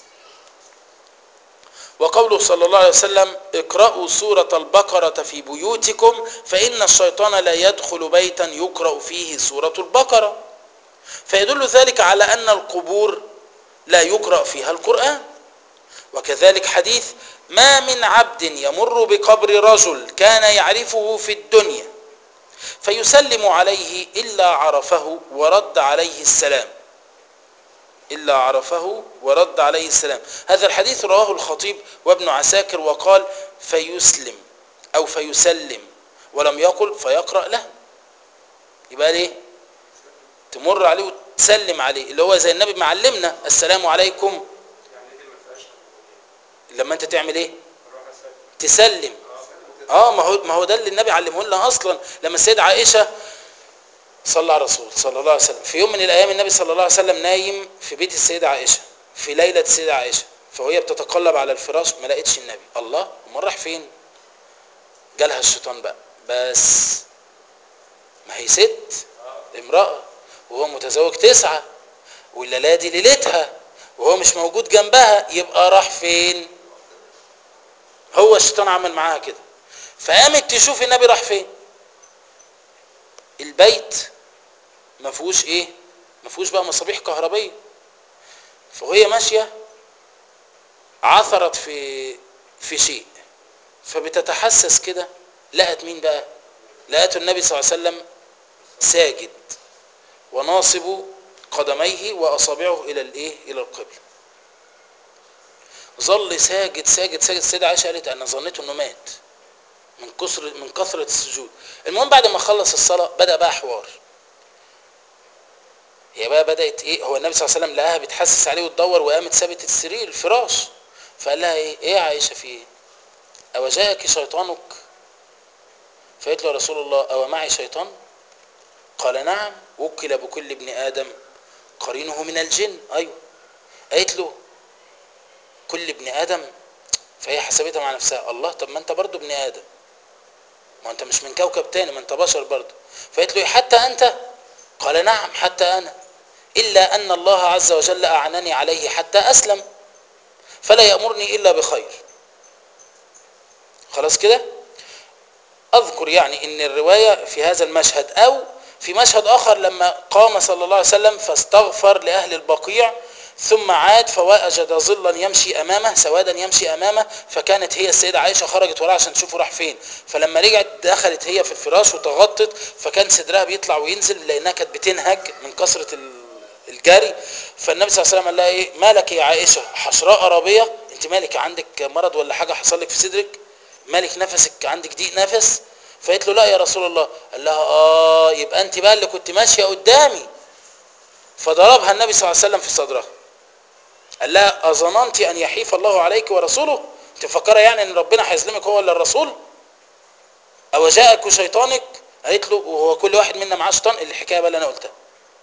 وقوله صلى الله عليه وسلم اقرأوا سورة البقرة في بيوتكم فإن الشيطان لا يدخل بيتا يقرأ فيه سورة البقرة فيدل ذلك على أن القبور لا يقرأ فيها القرآن وكذلك حديث ما من عبد يمر بقبر رجل كان يعرفه في الدنيا فيسلم عليه إلا عرفه ورد عليه السلام إلا عرفه ورد عليه السلام هذا الحديث رواه الخطيب وابن عساكر وقال فيسلم أو فيسلم ولم يقل فيقرأ له يبقى ليه تمر عليه وتسلم عليه اللي هو زي النبي معلمنا السلام عليكم يعني دي ما فيهاش قبول. لما انت تعمل ايه اروح اسلم تسلم اه ما هو ما هو ده اللي النبي علمه لنا اصلا لما السيدة عائشه صلى على الرسول صلى الله عليه وسلم في يوم من الايام النبي صلى الله عليه وسلم نايم في بيت السيده عائشه في ليله السيده عائشه فوهي بتتقلب على الفراش ما لقتش النبي الله امال راح فين جالها الشيطان بقى بس ما هي ست امراه وهو متزوج تسعه والليله دي ليلتها وهو مش موجود جنبها يبقى راح فين هو الشيطان عمل معاها كده فقامت تشوف النبي راح فين البيت ما فيهوش ايه ما فيهوش بقى مصابيح كهربيه فهي ماشيه عثرت في في شيء فبتتحسس كده لقت مين بقى لقت النبي صلى الله عليه وسلم ساجد وناصب قدميه واصابعه الى الايه الى القبله ظل ساجد ساجد ساجد السيده عائشه قالت انا ظنيت انه مات من كثر من كثره السجود المهم بعد ما خلص الصلاه بدا بقى حوار هي بقى بدات ايه هو النبي صلى الله عليه وسلم لقاها بتحسس عليه وتدور وقامت سابت السرير الفراش فقال لها ايه ايه يا عائشه في ايه او جاءك شيطانك فقالت له يا رسول الله او معي شيطان قال نعم وكل بكل ابن ادم قرينه من الجن ايوه قالت له كل ابن ادم فهي حسبتها مع نفسها الله طب ما انت برضو ابن ادم ما انت مش من كوكب تاني ما انت بشر برضو فقالت له حتى انت قال نعم حتى انا الا ان الله عز وجل اعنني عليه حتى اسلم فلا يامرني الا بخير خلاص كده اذكر يعني ان الروايه في هذا المشهد او في مشهد اخر لما قام صلى الله عليه وسلم فاستغفر لاهل البقيع ثم عاد فوجد ظلا يمشي امامه سوادا يمشي امامه فكانت هي السيده عائشه خرجت وراه عشان تشوفه راح فين فلما رجعت دخلت هي في الفراش وتغطت فكان صدرها بيطلع وينزل لانها كانت بتنهج من كثره ال- الجري فالنبي صلى الله عليه وسلم قال لها ايه مالك يا عائشه حشراء عربيه انت مالك عندك مرض ولا حاجه حصل لك في صدرك مالك نفسك عندك ضيق نفس فقالت له لا يا رسول الله قال لها اه يبقى انت بقى اللي كنت ماشيه قدامي فضربها النبي صلى الله عليه وسلم في صدرها قال لها أظننت أن يحيف الله عليك ورسوله أنت مفكرة يعني أن ربنا هيظلمك هو ولا الرسول أو جاءك شيطانك قالت له وهو كل واحد منا معاه شيطان الحكاية بقى اللي أنا قلتها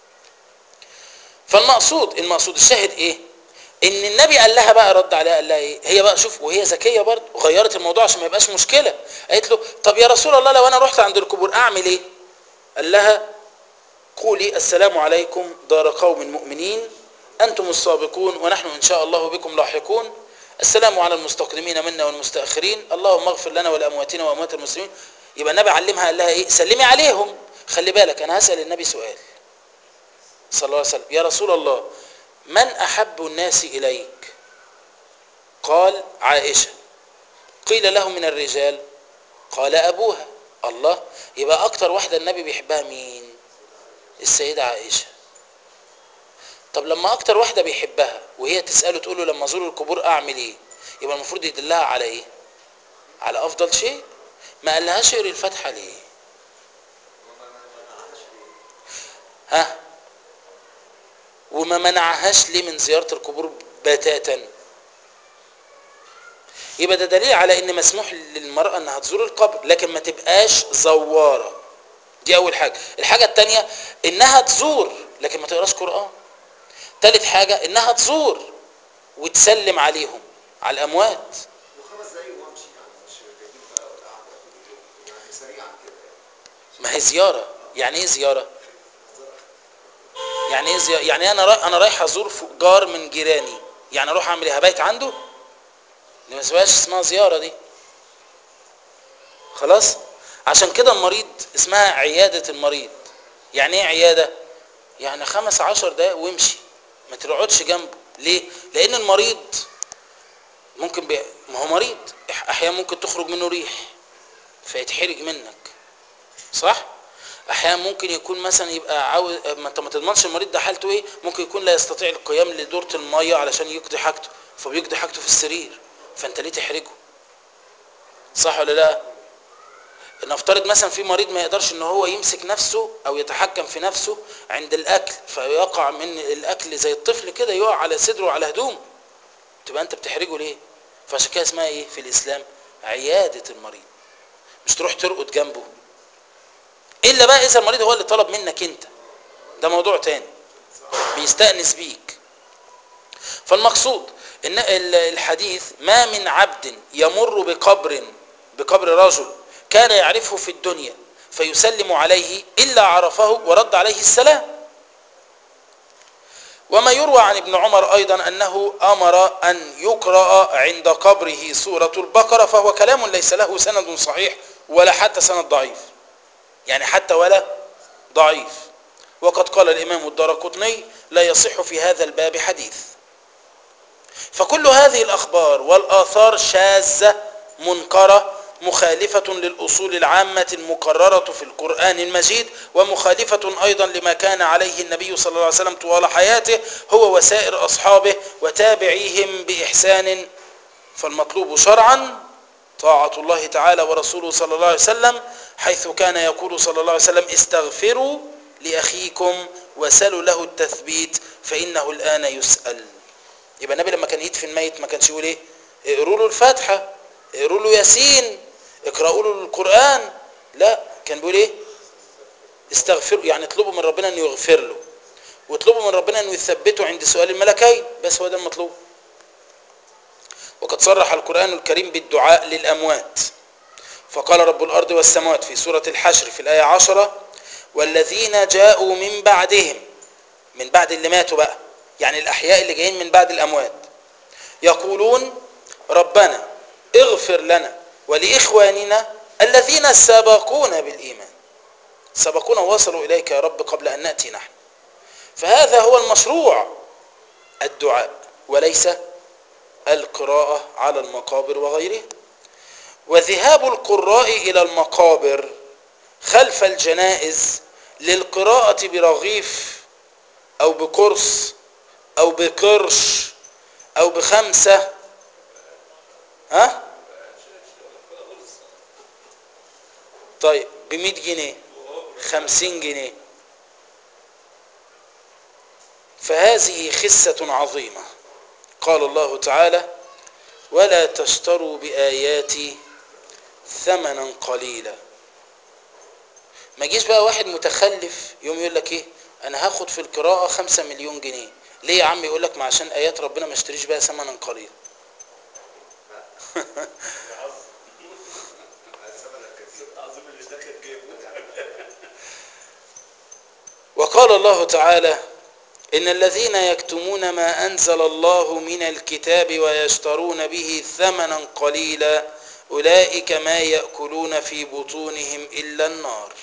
فالمقصود المقصود الشاهد إيه ان النبي قال لها بقى رد عليها قال لها ايه هي بقى شوف وهي ذكيه برضه غيرت الموضوع عشان ما يبقاش مشكله قالت له طب يا رسول الله لو انا رحت عند القبور اعمل ايه قال لها قولي السلام عليكم دار قوم مؤمنين أنتم السابقون ونحن إن شاء الله بكم لاحقون السلام على المستقدمين منا والمستأخرين اللهم اغفر لنا ولأمواتنا وأموات المسلمين يبقى النبي علمها قال لها إيه سلمي عليهم خلي بالك أنا هسأل النبي سؤال صلى الله عليه وسلم يا رسول الله من أحب الناس إليك قال عائشة قيل له من الرجال قال أبوها الله يبقى أكتر واحدة النبي بيحبها مين السيدة عائشة طب لما اكتر واحده بيحبها وهي تساله تقول له لما ازور القبور اعمل ايه يبقى المفروض يدلها على ايه على افضل شيء ما قالهاش اقري الفاتحه ليه ها وما منعهاش ليه من زياره القبور بتاتا يبقى ده دليل على ان مسموح للمراه انها تزور القبر لكن ما تبقاش زواره دي اول حاجه الحاجه الثانيه انها تزور لكن ما تقراش قران ثالث حاجة انها تزور وتسلم عليهم على الاموات وخمس دقايق وامشي يعني مش جايبين بقى قاعده طول اليوم يعني سريعا كده يعني ما هي زيارة يعني ايه زيارة يعني ايه زيارة يعني انا را... انا رايح ازور ف- جار من جيراني يعني اروح اعمل ايه هبيت عنده دي ما اسمهاش اسمها زيارة دي خلاص عشان كده المريض اسمها عيادة المريض يعني ايه عيادة يعني خمس عشر دقايق وامشي ما تقعدش جنبه ليه لان المريض ممكن بي... ما هو مريض أح- احيانا ممكن تخرج منه ريح فيتحرج منك صح احيانا ممكن يكون مثلا يبقى عاوز ما انت ما تضمنش المريض ده حالته ايه ممكن يكون لا يستطيع القيام لدورة المية علشان يقضي حاجته فبيقضي حاجته في السرير فانت ليه تحرجه صح ولا لا نفترض مثلا في مريض ما يقدرش ان هو يمسك نفسه او يتحكم في نفسه عند الاكل فيقع من الاكل زي الطفل كده يقع على صدره وعلى هدومه تبقى انت بتحرجه ليه فعشان كده اسمها ايه في الاسلام عيادة المريض مش تروح ترقد جنبه الا بقى اذا المريض هو اللي طلب منك انت ده موضوع تاني بيستأنس بيك فالمقصود ان ال- الحديث ما من عبد يمر بقبر بقبر رجل كان يعرفه في الدنيا فيسلم عليه الا عرفه ورد عليه السلام وما يروى عن ابن عمر ايضا انه امر ان يقرا عند قبره سوره البقره فهو كلام ليس له سند صحيح ولا حتى سند ضعيف يعني حتى ولا ضعيف وقد قال الامام الدرقطني لا يصح في هذا الباب حديث فكل هذه الاخبار والاثار شاذه منكره مخالفه للاصول العامه المقرره في القران المجيد ومخالفه ايضا لما كان عليه النبي صلى الله عليه وسلم طوال حياته هو وسائر اصحابه وتابعيهم باحسان فالمطلوب شرعا طاعه الله تعالى ورسوله صلى الله عليه وسلم حيث كان يقول صلى الله عليه وسلم استغفروا لاخيكم وسلوا له التثبيت فانه الان يسال يبقى النبي لما كان يدفن ميت ما كانش يقول ايه اقروا له الفاتحه اقروا له ياسين اقرأوا له القرآن لا كان بيقول ايه استغفروا يعني اطلبوا من ربنا انه يغفر له واطلبوا من ربنا انه يثبته عند سؤال الملكين بس هو ده المطلوب وقد صرح القرآن الكريم بالدعاء للأموات فقال رب الأرض والسماوات في سورة الحشر في الآية عشرة والذين جاءوا من بعدهم من بعد اللي ماتوا بقى يعني الأحياء اللي جايين من بعد الأموات يقولون ربنا اغفر لنا ولإخواننا الذين سبقونا بالإيمان سبقونا ووصلوا إليك يا رب قبل أن نأتي نحن فهذا هو المشروع الدعاء وليس القراءة على المقابر وغيرها وذهاب القراء إلى المقابر خلف الجنائز للقراءة برغيف أو بقرص أو بقرش أو بخمسة ها طيب بمئة جنيه خمسين جنيه فهذه خسة عظيمة قال الله تعالى ولا تشتروا بآياتي ثمنا قليلا ما يجيش بقى واحد متخلف يوم يقول لك ايه انا هاخد في القراءة خمسة مليون جنيه ليه يا عم يقول لك ما عشان ايات ربنا ما اشتريش بقى ثمنا قليلا وقال الله تعالى إن الذين يكتمون ما أنزل الله من الكتاب ويشترون به ثمنا قليلا أولئك ما يأكلون في بطونهم إلا النار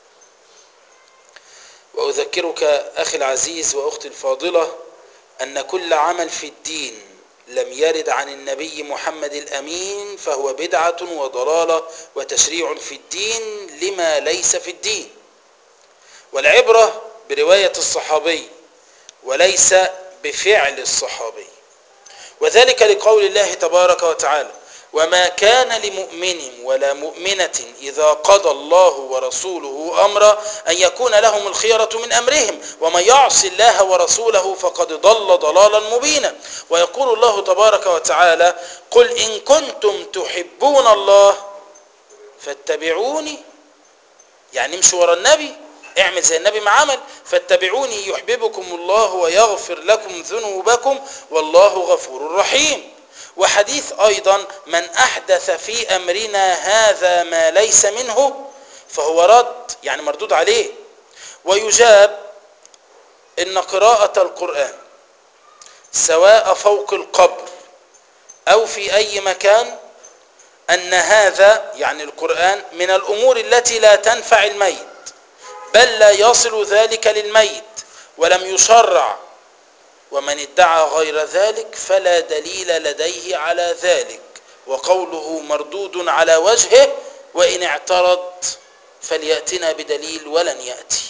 وأذكرك أخي العزيز وأختي الفاضلة أن كل عمل في الدين لم يرد عن النبي محمد الأمين فهو بدعة وضلالة وتشريع في الدين لما ليس في الدين والعبرة برواية الصحابي وليس بفعل الصحابي وذلك لقول الله تبارك وتعالى وما كان لمؤمن ولا مؤمنة إذا قضى الله ورسوله أمرا أن يكون لهم الخيرة من أمرهم ومن يعص الله ورسوله فقد ضل ضلالا مبينا ويقول الله تبارك وتعالى قل إن كنتم تحبون الله فاتبعوني يعني امشوا ورا النبي اعمل زي النبي ما عمل فاتبعوني يحببكم الله ويغفر لكم ذنوبكم والله غفور رحيم وحديث أيضا من أحدث في أمرنا هذا ما ليس منه فهو رد يعني مردود عليه ويجاب إن قراءة القرآن سواء فوق القبر أو في أي مكان أن هذا يعني القرآن من الأمور التي لا تنفع الميت بل لا يصل ذلك للميت ولم يشرع ومن ادعى غير ذلك فلا دليل لديه على ذلك وقوله مردود على وجهه وإن اعترض فليأتنا بدليل ولن يأتي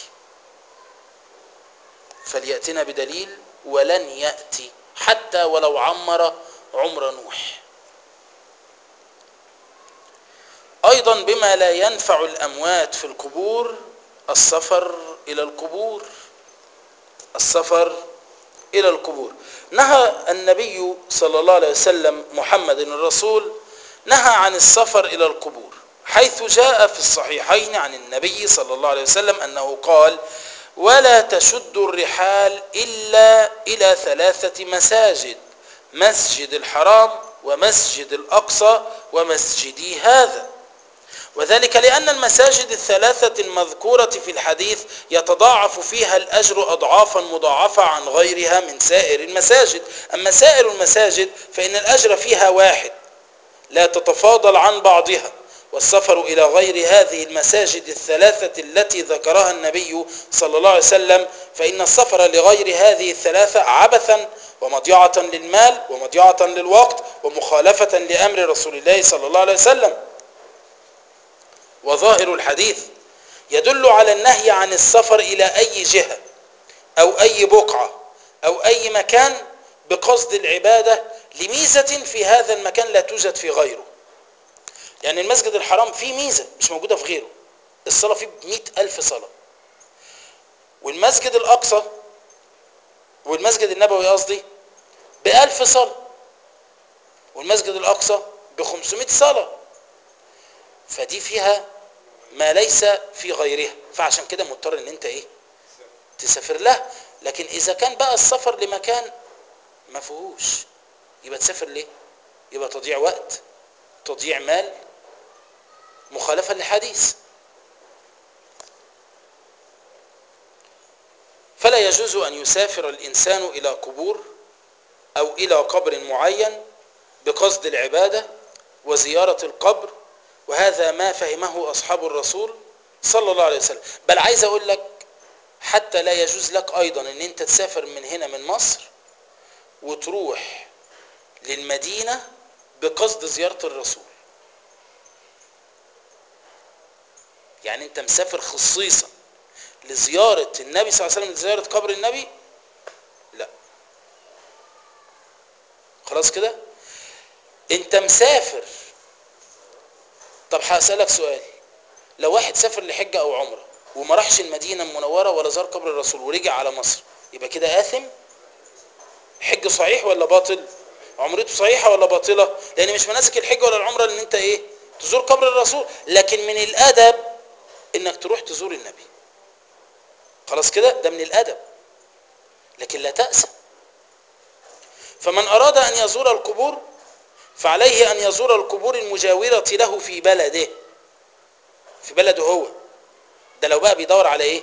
فليأتنا بدليل ولن يأتي حتى ولو عمر عمر نوح أيضا بما لا ينفع الأموات في القبور السفر إلى القبور السفر إلى القبور نهى النبي صلى الله عليه وسلم محمد الرسول نهى عن السفر إلى القبور حيث جاء في الصحيحين عن النبي صلى الله عليه وسلم أنه قال ولا تشد الرحال إلا إلى ثلاثة مساجد مسجد الحرام ومسجد الأقصى ومسجدي هذا وذلك لأن المساجد الثلاثة المذكورة في الحديث يتضاعف فيها الأجر أضعافا مضاعفة عن غيرها من سائر المساجد أما سائر المساجد فإن الأجر فيها واحد لا تتفاضل عن بعضها والسفر إلى غير هذه المساجد الثلاثة التي ذكرها النبي صلى الله عليه وسلم فإن السفر لغير هذه الثلاثة عبثا ومضيعة للمال ومضيعة للوقت ومخالفة لأمر رسول الله صلى الله عليه وسلم وظاهر الحديث يدل على النهي عن السفر إلى أي جهة أو أي بقعة أو أي مكان بقصد العبادة لميزة في هذا المكان لا توجد في غيره يعني المسجد الحرام فيه ميزة مش موجودة في غيره الصلاة فيه بمئة ألف صلاة والمسجد الأقصى والمسجد النبوي قصدي بألف صلاة والمسجد الأقصى بخمسمائة صلاة فدي فيها ما ليس في غيرها فعشان كده مضطر ان انت ايه تسافر لها لكن اذا كان بقى السفر لمكان ما فيهوش يبقى تسافر ليه يبقى تضييع وقت تضييع مال مخالفة للحديث فلا يجوز أن يسافر الإنسان إلى قبور أو إلى قبر معين بقصد العبادة وزيارة القبر وهذا ما فهمه أصحاب الرسول صلى الله عليه وسلم بل عايز أقول لك حتى لا يجوز لك أيضا أن أنت تسافر من هنا من مصر وتروح للمدينة بقصد زيارة الرسول يعني أنت مسافر خصيصا لزيارة النبي صلى الله عليه وسلم لزيارة قبر النبي لا خلاص كده انت مسافر طب هسألك سؤال لو واحد سافر لحجة او عمرة وما راحش المدينة المنورة ولا زار قبر الرسول ورجع على مصر يبقى كده آثم حج صحيح ولا باطل عمرته صحيحة ولا باطلة لان مش مناسك الحج ولا العمرة ان انت ايه تزور قبر الرسول لكن من الادب انك تروح تزور النبي خلاص كده ده من الادب لكن لا تأسى فمن اراد ان يزور القبور فعليه ان يزور القبور المجاورة له في بلده في بلده هو ده لو بقى بيدور على ايه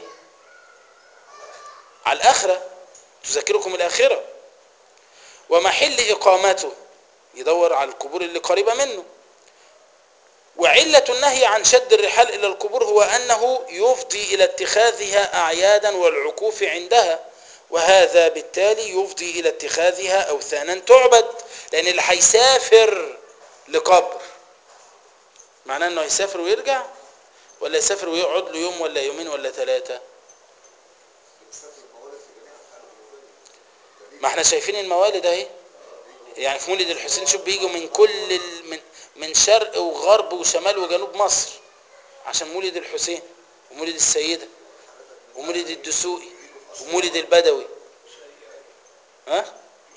على الاخرة تذكركم الاخرة ومحل اقامته يدور على القبور اللي قريبة منه وعلة النهي عن شد الرحال إلى القبور هو أنه يفضي إلى اتخاذها أعيادا والعكوف عندها وهذا بالتالي يفضي إلى اتخاذها أوثانا تعبد لأن اللي هيسافر لقبر معناه أنه يسافر ويرجع ولا يسافر ويقعد له يوم ولا يومين ولا ثلاثة بتسافر الموالد في جميع انحاء الجمهوريه ما احنا شايفين الموالد اهي يعني في مولد الحسين شوف بيجوا من كل ال... من من شرق وغرب وشمال وجنوب مصر عشان مولد الحسين ومولد السيدة ومولد الدسوقي ومولد البدوي ها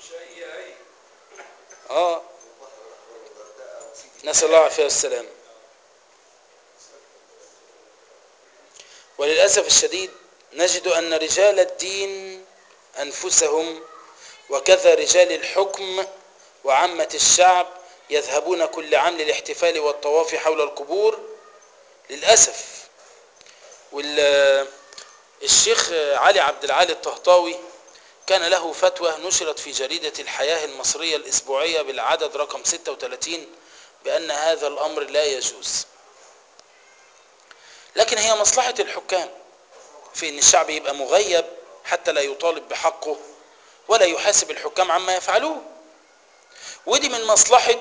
اه نسأل الله العافية والسلام وللأسف الشديد نجد أن رجال الدين أنفسهم وكذا رجال الحكم وعامة الشعب يذهبون كل عام للاحتفال والطواف حول القبور للأسف والشيخ علي عبد العالي الطهطاوي كان له فتوى نشرت في جريدة الحياة المصرية الإسبوعية بالعدد رقم 36 بأن هذا الأمر لا يجوز لكن هي مصلحة الحكام في أن الشعب يبقى مغيب حتى لا يطالب بحقه ولا يحاسب الحكام عما يفعلوه ودي من مصلحة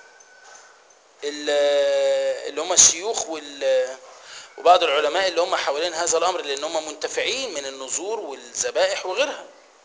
اللي هم الشيوخ وال وبعض العلماء اللي هم حوالين هذا الأمر لأن هم منتفعين من النذور والذبائح وغيرها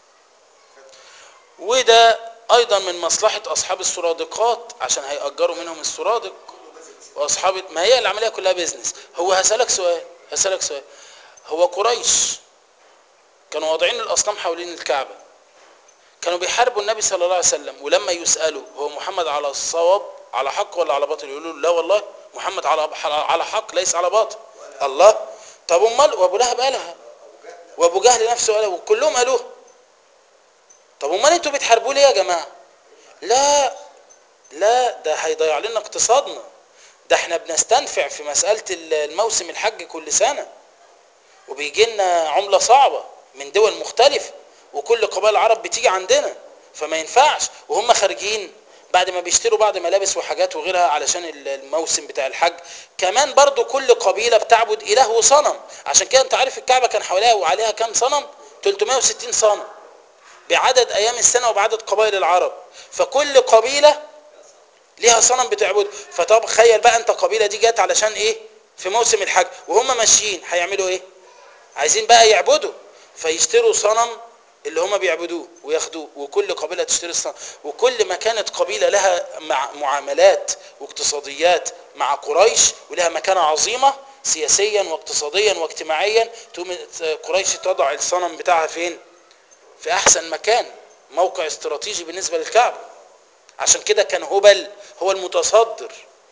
وده أيضا من مصلحة أصحاب السرادقات عشان هيأجروا منهم السرادق وأصحاب ما هي العملية كلها بيزنس هو هسألك سؤال هسألك سؤال هو قريش كانوا واضعين الأصنام حوالين الكعبة كانوا بيحاربوا النبي صلى الله عليه وسلم ولما يسألوا هو محمد على الصواب على حق ولا على باطل يقولوا لا والله محمد على على حق ليس على باطل الله طب امال وابو لهب قالها وابو جهل نفسه قالها وكلهم قالوها طب امال انتوا بتحاربوا ليه يا جماعه لا لا ده هيضيع لنا اقتصادنا ده احنا بنستنفع في مساله الموسم الحج كل سنه وبيجي لنا عمله صعبه من دول مختلفه وكل قبائل العرب بتيجي عندنا فما ينفعش وهم خارجين بعد ما بيشتروا بعض ملابس وحاجات وغيرها علشان الموسم بتاع الحج كمان برضو كل قبيلة بتعبد إله وصنم عشان كده انت عارف الكعبة كان حواليها وعليها كام صنم 360 صنم بعدد أيام السنة وبعدد قبائل العرب فكل قبيلة ليها صنم بتعبده فطب تخيل بقى انت قبيلة دي جت علشان ايه في موسم الحج وهم ماشيين هيعملوا ايه عايزين بقى يعبدوا فيشتروا صنم اللي هم بيعبدوه وياخدوه وكل قبيلة تشتري الصنم وكل ما كانت قبيلة لها مع معاملات واقتصاديات مع قريش ولها مكانة عظيمة سياسيا واقتصاديا واجتماعيا تقوم قريش تضع الصنم بتاعها فين في احسن مكان موقع استراتيجي بالنسبة للكعبة عشان كده كان هبل هو المتصدر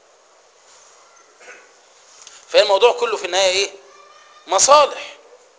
فهي الموضوع كله في النهاية ايه مصالح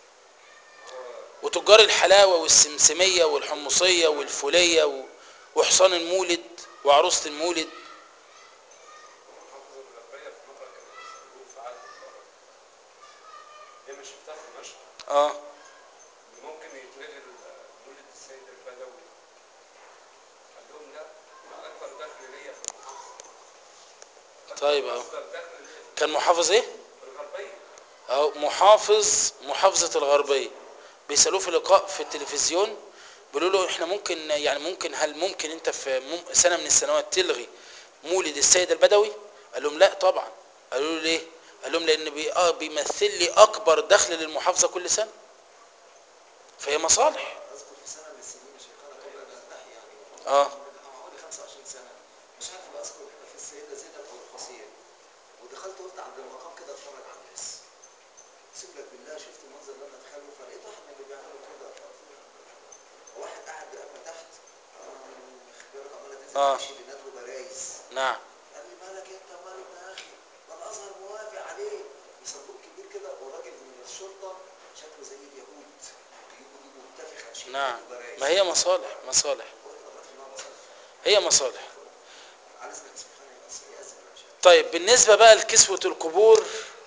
وتجار الحلاوة والسمسمية والحمصية والفولية و- وحصان المولد وعروسة المولد محافظة الغربية في مطر كانوا بيسألوه في عهد البركة هي مش شفتها في مشهد اه إن ممكن يتلغي ال- مولد السيد البدوي قال لهم لا ده أكبر دخل ليا في المحافظة طيب اهو أكبر دخل ليا في كان محافظ ايه الغربية اهو محافظ محافظة الغربية بيسألوه في لقاء في التلفزيون بيقولوا له احنا ممكن يعني ممكن هل ممكن انت في مم- سنة من السنوات تلغي مولد السيد البدوي قال لهم لا طبعا قالوا له ليه قال لهم لان بي آه بيمثل لي اكبر دخل للمحافظة كل سنة فهي مصالح اذكر في سنه من السنين شيخنا قبل ان انتهي يعني اه من حوالي 25 سنه مش عارف اذكر كده في السيده زينب او القصير ودخلت وقفت عند المقام كده اتفرج على الناس اقسم لك بالله شفت المنظر اللي انا اتخيله فلقيت واحد من اللي بيعملوا كده واحد قاعد برقبه تحت خبرك عماله تنزل آه. تمشي بينات وبرايز نعم قال لي مالك انت مالك يا اخي ده الازهر موافق عليه بصندوق كبير كده وراجل من الشرطه شكله زي اليهود يجيبوا يجيبوا منتفخ عشان نعم وبرايز ما هي مصالح مصالح قلت لغايه في النار مصالح هي مصالح على اذنك سبحانه يأذن يا شيخ طيب بالنسبة بقى لكسوة القبور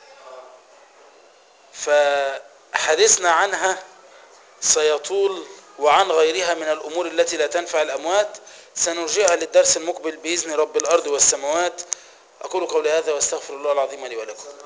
فحديثنا عنها سيطول وعن غيرها من الأمور التي لا تنفع الأموات سنرجعها للدرس المقبل بإذن رب الأرض والسماوات أقول قولي هذا واستغفر الله العظيم لي ولكم